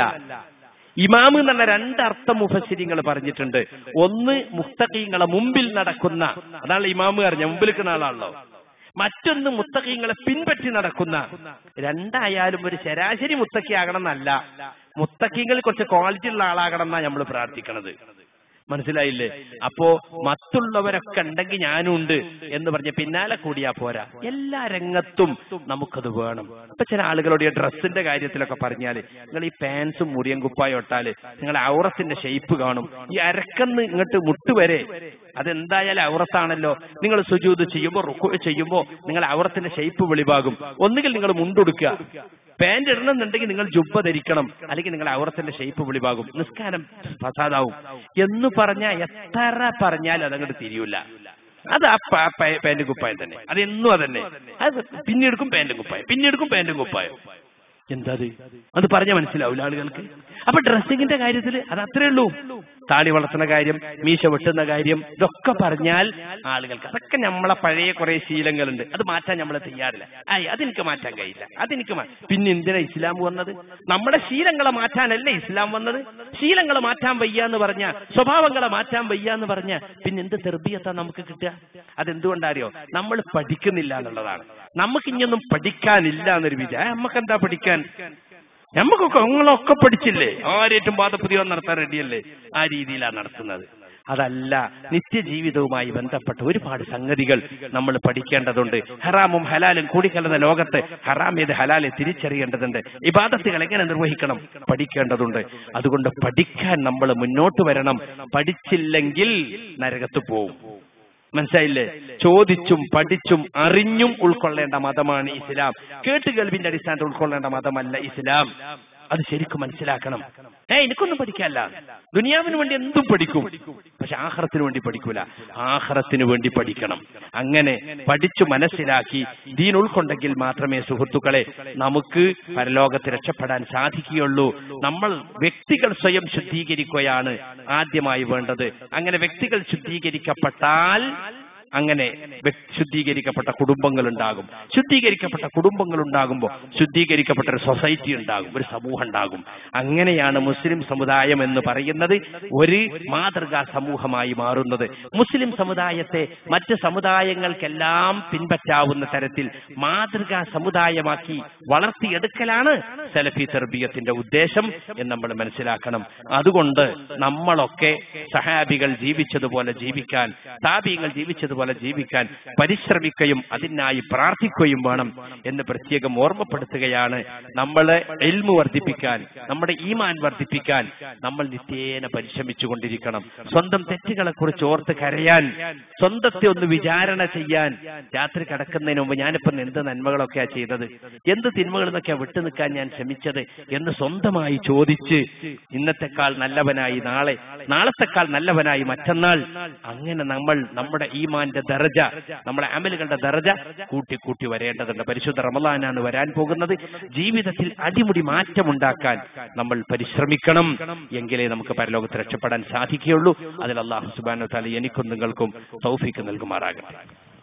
ഇമാമ് എന്നുള്ള രണ്ടർത്ഥം മുഫസ്സിരിങ്ങൾ പറഞ്ഞിട്ടുണ്ട് ഒന്ന് മുത്തഖീങ്ങളെ മുമ്പിൽ നടക്കുന്ന അതാണ് ഇമാമ് അറിഞ്ഞ മുമ്പിൽ നിൽക്കുന്ന ആളാണല്ലോ മറ്റൊന്ന് മുത്തഖീങ്ങളെ പിൻപറ്റി നടക്കുന്ന രണ്ടായാലും ഒരു ശരാശരി മുത്തക്കിയാകണം എന്നല്ല മുത്തക്കിങ്ങൾ കുറച്ച് ക്വാളിറ്റി ഉള്ള ആളാകണം എന്നാ നമ്മൾ പ്രാർത്ഥിക്കണത് മനസ്സിലായില്ലേ അപ്പോ മറ്റുള്ളവരൊക്കെ ഉണ്ടെങ്കിൽ ഞാനും ഉണ്ട് എന്ന് പറഞ്ഞ് പിന്നാലെ കൂടിയാ പോരാ എല്ലാ രംഗത്തും നമുക്കത് വേണം ഇപ്പൊ ചില ആളുകളോട് ഈ ഡ്രസ്സിന്റെ കാര്യത്തിലൊക്കെ പറഞ്ഞാല് നിങ്ങൾ ഈ പാൻസും മുറിയും കുപ്പായും ഇട്ടാല് നിങ്ങളെ ഔറത്തിന്റെ ഷേപ്പ് കാണും ഈ അരക്കന്ന് ഇങ്ങോട്ട് മുട്ടുവരെ അതെന്തായാലും ഔറത്താണല്ലോ നിങ്ങൾ സുജൂത് ചെയ്യുമ്പോൾ റുക്കു ചെയ്യുമ്പോൾ നിങ്ങൾ ഔറത്തിന്റെ ഷേപ്പ് വെളിവാകും ഒന്നുകിൽ നിങ്ങൾ മുണ്ടൊടുക്കുക പാന്റ് ഇടണമെന്നുണ്ടെങ്കിൽ നിങ്ങൾ ജുബ്ബ ധരിക്കണം അല്ലെങ്കിൽ നിങ്ങൾ ഔറത്തിന്റെ ഷേപ്പ് വെളിവാകും നിസ്കാരം ഫസാദാവും എന്ന് പറഞ്ഞാൽ എത്ര പറഞ്ഞാലും അതങ്ങോട്ട് തിരിയൂല അത് ആ പ- പ- പാന്റും കുപ്പായം തന്നെ അത് എന്നും അതന്നെ അത് പിന്നെടുക്കും പാന്റും കുപ്പായം പിന്നെടുക്കും പാന്റും കുപ്പായം എന്താ അത് അത് പറഞ്ഞാൽ മനസ്സിലാവില്ല ആളുകൾക്ക് അപ്പൊ ഡ്രസ്സിങ്ങിന്റെ കാര്യത്തിൽ അത് അത്രേ ഉള്ളൂ താടി വളർത്തുന്ന കാര്യം മീശ വെട്ടുന്ന കാര്യം ഇതൊക്കെ പറഞ്ഞാൽ ആളുകൾക്ക് അതൊക്കെ നമ്മളെ പഴയ കുറെ ശീലങ്ങളുണ്ട് അത് മാറ്റാൻ നമ്മളെ തയ്യാറില്ല ആയി അതെനിക്ക് മാറ്റാൻ കഴിയില്ല അതെനിക്ക് മാ- പിന്നെ എന്തിനാ ഇസ്ലാം വന്നത് നമ്മുടെ ശീലങ്ങളെ മാറ്റാനല്ലേ ഇസ്ലാം വന്നത് ശീലങ്ങളെ മാറ്റാൻ വയ്യ എന്ന് പറഞ്ഞ സ്വഭാവങ്ങളെ മാറ്റാൻ വയ്യ എന്ന് പറഞ്ഞ പിന്നെ എന്ത് തെർബിയത്താ നമുക്ക് കിട്ടുക അതെന്തുകൊണ്ടറിയോ നമ്മൾ പഠിക്കുന്നില്ല എന്നുള്ളതാണ് നമുക്ക് ഇനിയൊന്നും പഠിക്കാനില്ല എന്നൊരു വിചാരം നമുക്ക് എന്താ പഠിക്കാൻ നമുക്കൊക്കെ നിങ്ങളൊക്കെ പഠിച്ചില്ലേ ആരേറ്റും വാദപ്രതിയോഗം നടത്താൻ റെഡിയല്ലേ ആ രീതിയിലാണ് നടത്തുന്നത് അതല്ല നിത്യജീവിതവുമായി ബന്ധപ്പെട്ട ഒരുപാട് സംഗതികൾ നമ്മൾ പഠിക്കേണ്ടതുണ്ട് ഹറാമും ഹലാലും കൂടിക്കലർന്ന ലോകത്ത് ഹറാം ഏത് ഹലാലെ തിരിച്ചറിയേണ്ടതുണ്ട് ഇബാദത്തുകൾ എങ്ങനെ നിർവഹിക്കണം പഠിക്കേണ്ടതുണ്ട് അതുകൊണ്ട് പഠിക്കാൻ നമ്മൾ മുന്നോട്ട് വരണം പഠിച്ചില്ലെങ്കിൽ നരകത്ത് പോവും മനസ്സിലായില്ലേ ചോദിച്ചും പഠിച്ചും അറിഞ്ഞും ഉൾക്കൊള്ളേണ്ട മതമാണ് ഇസ്ലാം കേട്ടുകേൾവിന്റെ അടിസ്ഥാനത്തിൽ ഉൾക്കൊള്ളേണ്ട മതമല്ല ഇസ്ലാം അത് ശരിക്കും മനസ്സിലാക്കണം ഏ എനിക്കൊന്നും പഠിക്കാല്ല ദുനിയാവിന് വേണ്ടി എന്തും പഠിക്കും പക്ഷെ ആഹ്റത്തിന് വേണ്ടി പഠിക്കൂല ആഹ്റത്തിന് വേണ്ടി പഠിക്കണം അങ്ങനെ പഠിച്ചു മനസ്സിലാക്കി ദീൻ ഉൾക്കൊണ്ടെങ്കിൽ മാത്രമേ സുഹൃത്തുക്കളെ നമുക്ക് പരലോകത്ത് രക്ഷപ്പെടാൻ സാധിക്കുകയുള്ളൂ നമ്മൾ വ്യക്തികൾ സ്വയം ശുദ്ധീകരിക്കുകയാണ് ആദ്യമായി വേണ്ടത് അങ്ങനെ വ്യക്തികൾ ശുദ്ധീകരിക്കപ്പെട്ടാൽ അങ്ങനെ വ്യക്- ശുദ്ധീകരിക്കപ്പെട്ട കുടുംബങ്ങൾ ഉണ്ടാകും ശുദ്ധീകരിക്കപ്പെട്ട കുടുംബങ്ങൾ ഉണ്ടാകുമ്പോൾ ശുദ്ധീകരിക്കപ്പെട്ട ഒരു സൊസൈറ്റി ഉണ്ടാകും ഒരു സമൂഹം ഉണ്ടാകും അങ്ങനെയാണ് മുസ്ലിം സമുദായം എന്ന് പറയുന്നത് ഒരു മാതൃകാ സമൂഹമായി മാറുന്നത് മുസ്ലിം സമുദായത്തെ മറ്റ് സമുദായങ്ങൾക്കെല്ലാം പിൻപറ്റാവുന്ന തരത്തിൽ മാതൃകാ സമുദായമാക്കി വളർത്തിയെടുക്കലാണ് സലഫി തെർബിയത്തിന്റെ ഉദ്ദേശം എന്ന് നമ്മൾ മനസ്സിലാക്കണം അതുകൊണ്ട് നമ്മളൊക്കെ സഹാബികൾ ജീവിച്ചതുപോലെ ജീവിക്കാൻ താബിയങ്ങൾ ജീവിച്ചതുപോലെ ജീവിക്കാൻ പരിശ്രമിക്കുകയും അതിനായി പ്രാർത്ഥിക്കുകയും വേണം എന്ന് പ്രത്യേകം ഓർമ്മപ്പെടുത്തുകയാണ് നമ്മളെ എൽമു വർദ്ധിപ്പിക്കാൻ നമ്മുടെ ഈമാൻ വർദ്ധിപ്പിക്കാൻ നമ്മൾ നിത്യേന പരിശ്രമിച്ചു കൊണ്ടിരിക്കണം സ്വന്തം തെറ്റുകളെ കുറിച്ച് ഓർത്ത് കരയാൻ സ്വന്തത്തെ ഒന്ന് വിചാരണ ചെയ്യാൻ രാത്രി കിടക്കുന്നതിന് മുമ്പ് ഞാനിപ്പോ എന്ത് നന്മകളൊക്കെയാ ചെയ്തത് എന്ത് തിന്മകളിൽ നിന്നൊക്കെയാ വിട്ടു നിൽക്കാൻ ഞാൻ ശ്രമിച്ചത് എന്ന് സ്വന്തമായി ചോദിച്ച് ഇന്നത്തെക്കാൾ നല്ലവനായി നാളെ നാളത്തെക്കാൾ നല്ലവനായി മറ്റന്നാൾ അങ്ങനെ നമ്മൾ നമ്മുടെ ഈമാന്റെ ദർജ നമ്മുടെ അമലുകളുടെ ദർജ കൂട്ടി കൂട്ടി വരേണ്ടതുണ്ട് പരിശുദ്ധ റമലാനാണ് വരാൻ പോകുന്നത് ജീവിതത്തിൽ അടിമുടി മാറ്റമുണ്ടാക്കാൻ നമ്മൾ പരിശ്രമിക്കണം എങ്കിലേ നമുക്ക് പരലോകത്ത് രക്ഷപ്പെടാൻ സാധിക്കുകയുള്ളൂ അതിൽ അള്ളാഹു സുബാനു താല എനിക്കും നിങ്ങൾക്കും തൗഫീക്ക് നൽകുമാറാകട്ടെ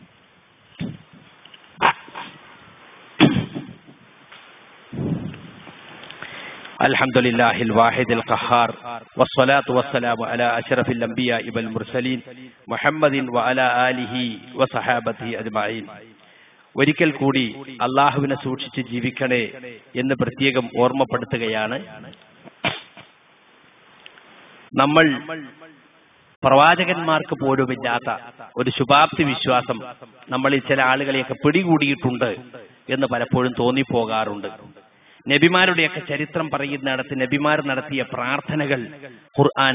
الحمد لله الواحد القهار والصلاة والسلام على أشرف الأنبياء والمرسلين محمد وعلى آله وصحابته أجمعين ഒരിക്കൽ കൂടി അള്ളാഹുവിനെ സൂക്ഷിച്ച് ജീവിക്കണേ എന്ന് പ്രത്യേകം ഓർമ്മപ്പെടുത്തുകയാണ് നമ്മൾ പ്രവാചകന്മാർക്ക് പോലും ഇല്ലാത്ത ഒരു ശുഭാപ്തി വിശ്വാസം നമ്മളിൽ ചില ആളുകളെയൊക്കെ പിടികൂടിയിട്ടുണ്ട് എന്ന് പലപ്പോഴും തോന്നിപ്പോകാറുണ്ട് നബിമാരുടെയൊക്കെ ചരിത്രം പറയുന്നിടത്ത് നബിമാർ നടത്തിയ പ്രാർത്ഥനകൾ ഖുർആൻ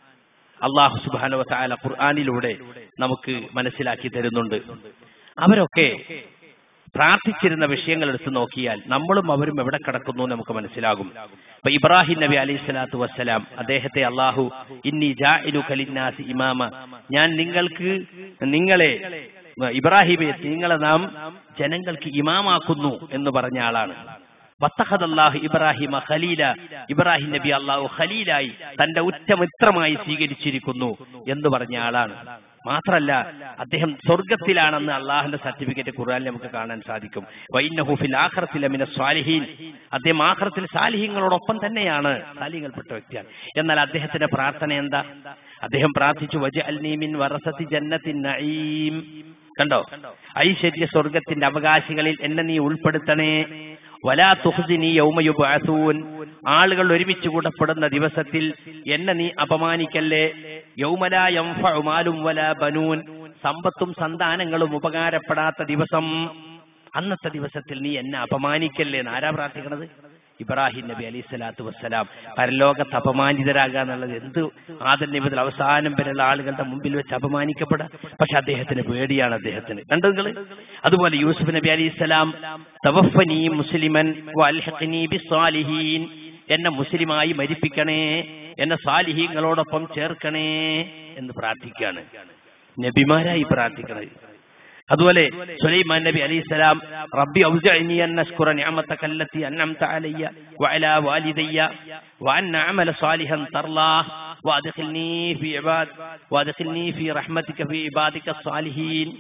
അള്ളാഹു സുബാനു താല ഖുർആാനിലൂടെ നമുക്ക് മനസ്സിലാക്കി തരുന്നുണ്ട് അവരൊക്കെ പ്രാർത്ഥിച്ചിരുന്ന വിഷയങ്ങൾ എടുത്തു നോക്കിയാൽ നമ്മളും അവരും എവിടെ കിടക്കുന്നു എന്ന് നമുക്ക് മനസ്സിലാകും അപ്പൊ ഇബ്രാഹിം നബി അലൈഹി സ്വലാത്തു വസ്സലാം അദ്ദേഹത്തെ അള്ളാഹു ഇന്നി ജാഇലു ഖലിന്നാസി ഇമാമ ഞാൻ നിങ്ങൾക്ക് നിങ്ങളെ ഇബ്രാഹിമെ നിങ്ങളെ നാം ജനങ്ങൾക്ക് ഇമാമാക്കുന്നു എന്ന് പറഞ്ഞ ആളാണ് വത്തഹദല്ലാഹു ഇബ്രാഹിമ ഖലീല ഇബ്രാഹിം നബി അള്ളാഹു ഖലീലായി തന്റെ ഉറ്റമിത്രമായി സ്വീകരിച്ചിരിക്കുന്നു എന്ന് പറഞ്ഞ ആളാണ് മാത്രല്ല അദ്ദേഹം സ്വർഗത്തിലാണെന്ന് അള്ളാഹിന്റെ സർട്ടിഫിക്കറ്റ് ഖുർആനിൽ നമുക്ക് കാണാൻ സാധിക്കും വൈനഹു ഫിൽ ആഖിറത്തിൽ മിന സ്വാലിഹീൻ അദ്ദേഹം ആഖിറത്തിൽ സാലിഹീങ്ങളോടൊപ്പം തന്നെയാണ് സാലിഹ്യങ്ങൾപ്പെട്ട വ്യക്തിയാണ് എന്നാൽ അദ്ദേഹത്തിന്റെ പ്രാർത്ഥന എന്താ അദ്ദേഹം പ്രാർത്ഥിച്ചു വജഅൽനി മിൻ വറസത്തി ജന്നത്തിൻ നഈം കണ്ടോ ഐശ്വര്യ സ്വർഗത്തിന്റെ അവകാശികളിൽ എന്നെ നീ ഉൾപ്പെടുത്തണേ വലാ തുഹ്സിനി യൗമയുബഅസൂൻ ആളുകൾ ഒരുമിച്ച് കൂടപ്പെടുന്ന ദിവസത്തിൽ എന്നെ നീ അപമാനിക്കല്ലേ യൗമലാ യംഫഉ മാലും വലാ ബനൂൻ സമ്പത്തും സന്താനങ്ങളും ഉപകാരപ്പെടാത്ത ദിവസം അന്നത്തെ ദിവസത്തിൽ നീ എന്നെ അപമാനിക്കല്ലേ എന്ന് ആരാ പ്രാർത്ഥിക്കണത് ഇബ്രാഹിം നബി അലൈഹി സ്വലാത്തു വസ്സലാം പരലോകത്ത് അപമാനിതരാകുക എന്നുള്ളത് എന്ത് ആദർ നിബിധത്തിൽ അവസാനം വരെയുള്ള ആളുകളുടെ മുമ്പിൽ വെച്ച് അപമാനിക്കപ്പെടാം പക്ഷെ അദ്ദേഹത്തിന് പേടിയാണ് അദ്ദേഹത്തിന് കണ്ടു നിങ്ങള് അതുപോലെ യൂസുഫ് നബി അലൈഹി സ്വലാം തവഫനി മുസ്ലിമൻ വൽഹഖ്നി ബിസ്സാലിഹീൻ എന്നെ മുസ്ലിമായി മരിപ്പിക്കണേ എന്നെ സാലിഹീങ്ങളോടൊപ്പം ചേർക്കണേ എന്ന് പ്രാർത്ഥിക്കുകയാണ് നബിമാരായി പ്രാർത്ഥിക്കണത് അതുപോലെ സുലൈമാൻ നബി അലൈഹി സ്വലാം റബ്ബി ഔസഅനി അൻ അഷ്കുറ നിഅമതക അല്ലതി അൻഅംത അലയ്യ വഅലാ വാലിദയ്യ വഅൻ അഅമല സാലിഹൻ തർലാഹ് വഅദ്ഖിൽനി ഫീ ഇബാദ് വഅദ്ഖിൽനി ഫീ റഹ്മതിക ഫീ ഇബാദിക സാലിഹീൻ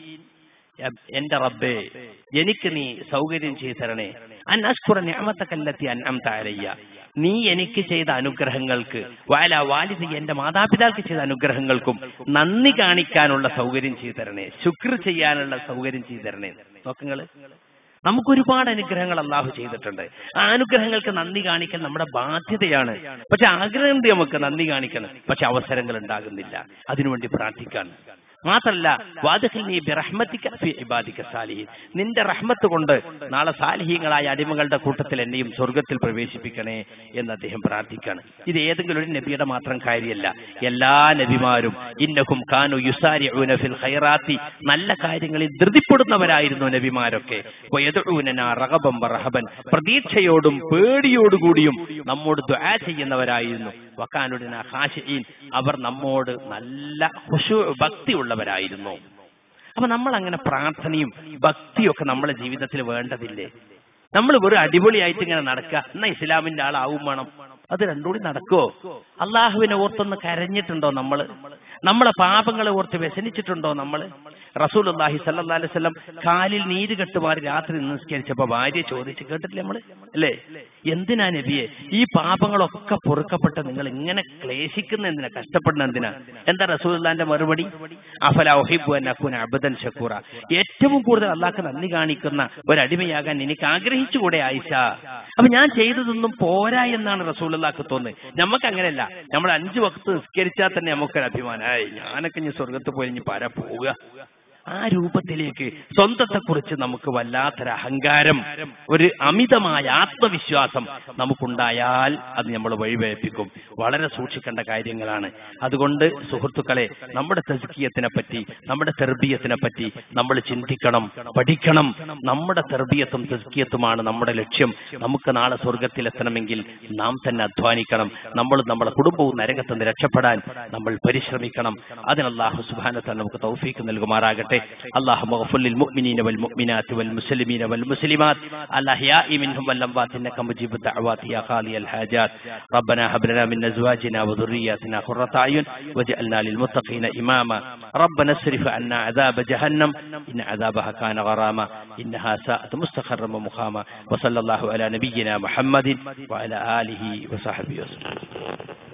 എന്റെ റബ്ബേ എനിക്ക് നീ സൗകര്യം ചെയ്തു തരണേ അൻ അഷ്കുറ നിഅമതക അല്ലതി അൻഅംത അലയ്യ നീ എനിക്ക് ചെയ്ത അനുഗ്രഹങ്ങൾക്ക് വാല വാലിദ എന്റെ മാതാപിതാക്കൾക്ക് ചെയ്ത അനുഗ്രഹങ്ങൾക്കും നന്ദി കാണിക്കാനുള്ള സൗകര്യം ചെയ്തു തരണേ ശുക്ർ ചെയ്യാനുള്ള സൗകര്യം ചെയ്തു തരണേ നോക്കങ്ങള് നമുക്ക് ഒരുപാട് അനുഗ്രഹങ്ങൾ അള്ളാഹു ചെയ്തിട്ടുണ്ട് ആ അനുഗ്രഹങ്ങൾക്ക് നന്ദി കാണിക്കൽ നമ്മുടെ ബാധ്യതയാണ് പക്ഷെ ആഗ്രഹം നമുക്ക് നന്ദി കാണിക്കണം പക്ഷെ അവസരങ്ങൾ ഉണ്ടാകുന്നില്ല അതിനുവേണ്ടി പ്രാർത്ഥിക്കാൻ മാത്രല്ല വാദഖിൽ നീ ബിറഹ്മത്തിക ഫി ഇബാദിക സാലിഹീൻ നിന്റെ റഹ്മത്ത് കൊണ്ട് നാളെ സാലിഹീങ്ങളായ അടിമകളുടെ കൂട്ടത്തിൽ എന്നെയും സ്വർഗത്തിൽ പ്രവേശിപ്പിക്കണേ എന്ന് അദ്ദേഹം പ്രാർത്ഥിക്കാണ് ഇത് ഏതെങ്കിലും ഒരു നബിയുടെ മാത്രം കാര്യമല്ല എല്ലാ നബിമാരും ഇന്നഹും കാനു യുസാരിഊന ഫിൽ ഖൈറാത്തി നല്ല കാര്യങ്ങളിൽ ധൃതിപ്പെടുന്നവരായിരുന്നു നബിമാരൊക്കെ വയദഊനനാ റഗബം വറഹബൻ പ്രതീക്ഷയോടും പേടിയോടുകൂടിയും നമ്മോട് ദുആ ചെയ്യുന്നവരായിരുന്നു വക്കാനുടന ഹാഷിഈൻ അവർ നമ്മോട് നല്ല ഖുശൂ ഭക്തി ഉള്ളവരായിരുന്നു അപ്പൊ നമ്മൾ അങ്ങനെ പ്രാർത്ഥനയും ഭക്തിയൊക്കെ നമ്മുടെ ജീവിതത്തിൽ വേണ്ടതില്ലേ നമ്മൾ വെറും അടിപൊളിയായിട്ട് ഇങ്ങനെ നടക്കുക എന്നാ ഇസ്ലാമിന്റെ ആളാവും വേണം അത് രണ്ടുകൂടി നടക്കുവോ അള്ളാഹുവിനെ ഓർത്തൊന്ന് കരഞ്ഞിട്ടുണ്ടോ നമ്മള് നമ്മളെ പാപങ്ങളെ ഓർത്ത് വ്യസനിച്ചിട്ടുണ്ടോ നമ്മള് റസൂൽ അള്ളാഹി സല്ലാ അലൈഹി സ്വലം കാലിൽ നീര് കെട്ടുമാറി രാത്രി നിസ്കരിച്ചപ്പോ ഭാര്യ ചോദിച്ചു കേട്ടിട്ടില്ല നമ്മള് അല്ലേ എന്തിനാ നബിയെ ഈ പാപങ്ങളൊക്കെ പൊറുക്കപ്പെട്ട് നിങ്ങൾ ഇങ്ങനെ ക്ലേശിക്കുന്ന എന്തിനാ കഷ്ടപ്പെടുന്ന എന്തിനാ എന്താ റസൂൽന്റെ മറുപടി അഫല ഒഹിബു അനക്കുന അബദൻ ഷക്കൂറ ഏറ്റവും കൂടുതൽ അള്ളാഹ്ക്ക് നന്ദി കാണിക്കുന്ന ഒരു അടിമയാകാൻ എനിക്ക് ആഗ്രഹിച്ചുകൂടെ ആയിഷ അപ്പൊ ഞാൻ ചെയ്തതൊന്നും പോരാ എന്നാണ് റസൂൽ അള്ളാഹ്ക്ക് തോന്നുന്നത് നമുക്ക് അങ്ങനെയല്ല നമ്മൾ അഞ്ചു വക്ത് നിസ്കരിച്ചാൽ തന്നെ നമുക്കൊരു അഭിമാനമായി ഞാനൊക്കെ ഇനി സ്വർഗത്ത് പോയി ഇനി പാര പോവുക ആ രൂപത്തിലേക്ക് സ്വന്തത്തെക്കുറിച്ച് നമുക്ക് വല്ലാത്തൊരു അഹങ്കാരം ഒരു അമിതമായ ആത്മവിശ്വാസം നമുക്കുണ്ടായാൽ അത് നമ്മൾ വഴിവേപ്പിക്കും വളരെ സൂക്ഷിക്കേണ്ട കാര്യങ്ങളാണ് അതുകൊണ്ട് സുഹൃത്തുക്കളെ നമ്മുടെ തെർബീയത്തിനെ പറ്റി നമ്മുടെ തെർബീയത്തിനെ പറ്റി നമ്മൾ ചിന്തിക്കണം പഠിക്കണം നമ്മുടെ തെർബീയത്തും തെസ്കിയത്തുമാണ് നമ്മുടെ ലക്ഷ്യം നമുക്ക് നാളെ സ്വർഗത്തിലെത്തണമെങ്കിൽ നാം തന്നെ അധ്വാനിക്കണം നമ്മൾ നമ്മുടെ കുടുംബവും നരകത്ത് നിന്ന് രക്ഷപ്പെടാൻ നമ്മൾ പരിശ്രമിക്കണം അതിന് അള്ളാഹു സുബാനത്താൽ നമുക്ക് തൗഫീക്ക് നൽകുമാറാകട്ടെ اللهم اغفر للمؤمنين والمؤمنات والمسلمين والمسلمات الأحياء منهم والأموات إنك مجيب الدعوات يا قاضي الحاجات ربنا هب لنا من أزواجنا وذرياتنا قرة أعين واجعلنا للمتقين إماما ربنا اصرف عنا عذاب جهنم إن عذابها كان غراما إنها ساءت مستقرا ومقاما وصلى الله على نبينا محمد وعلى آله وصحبه وسلم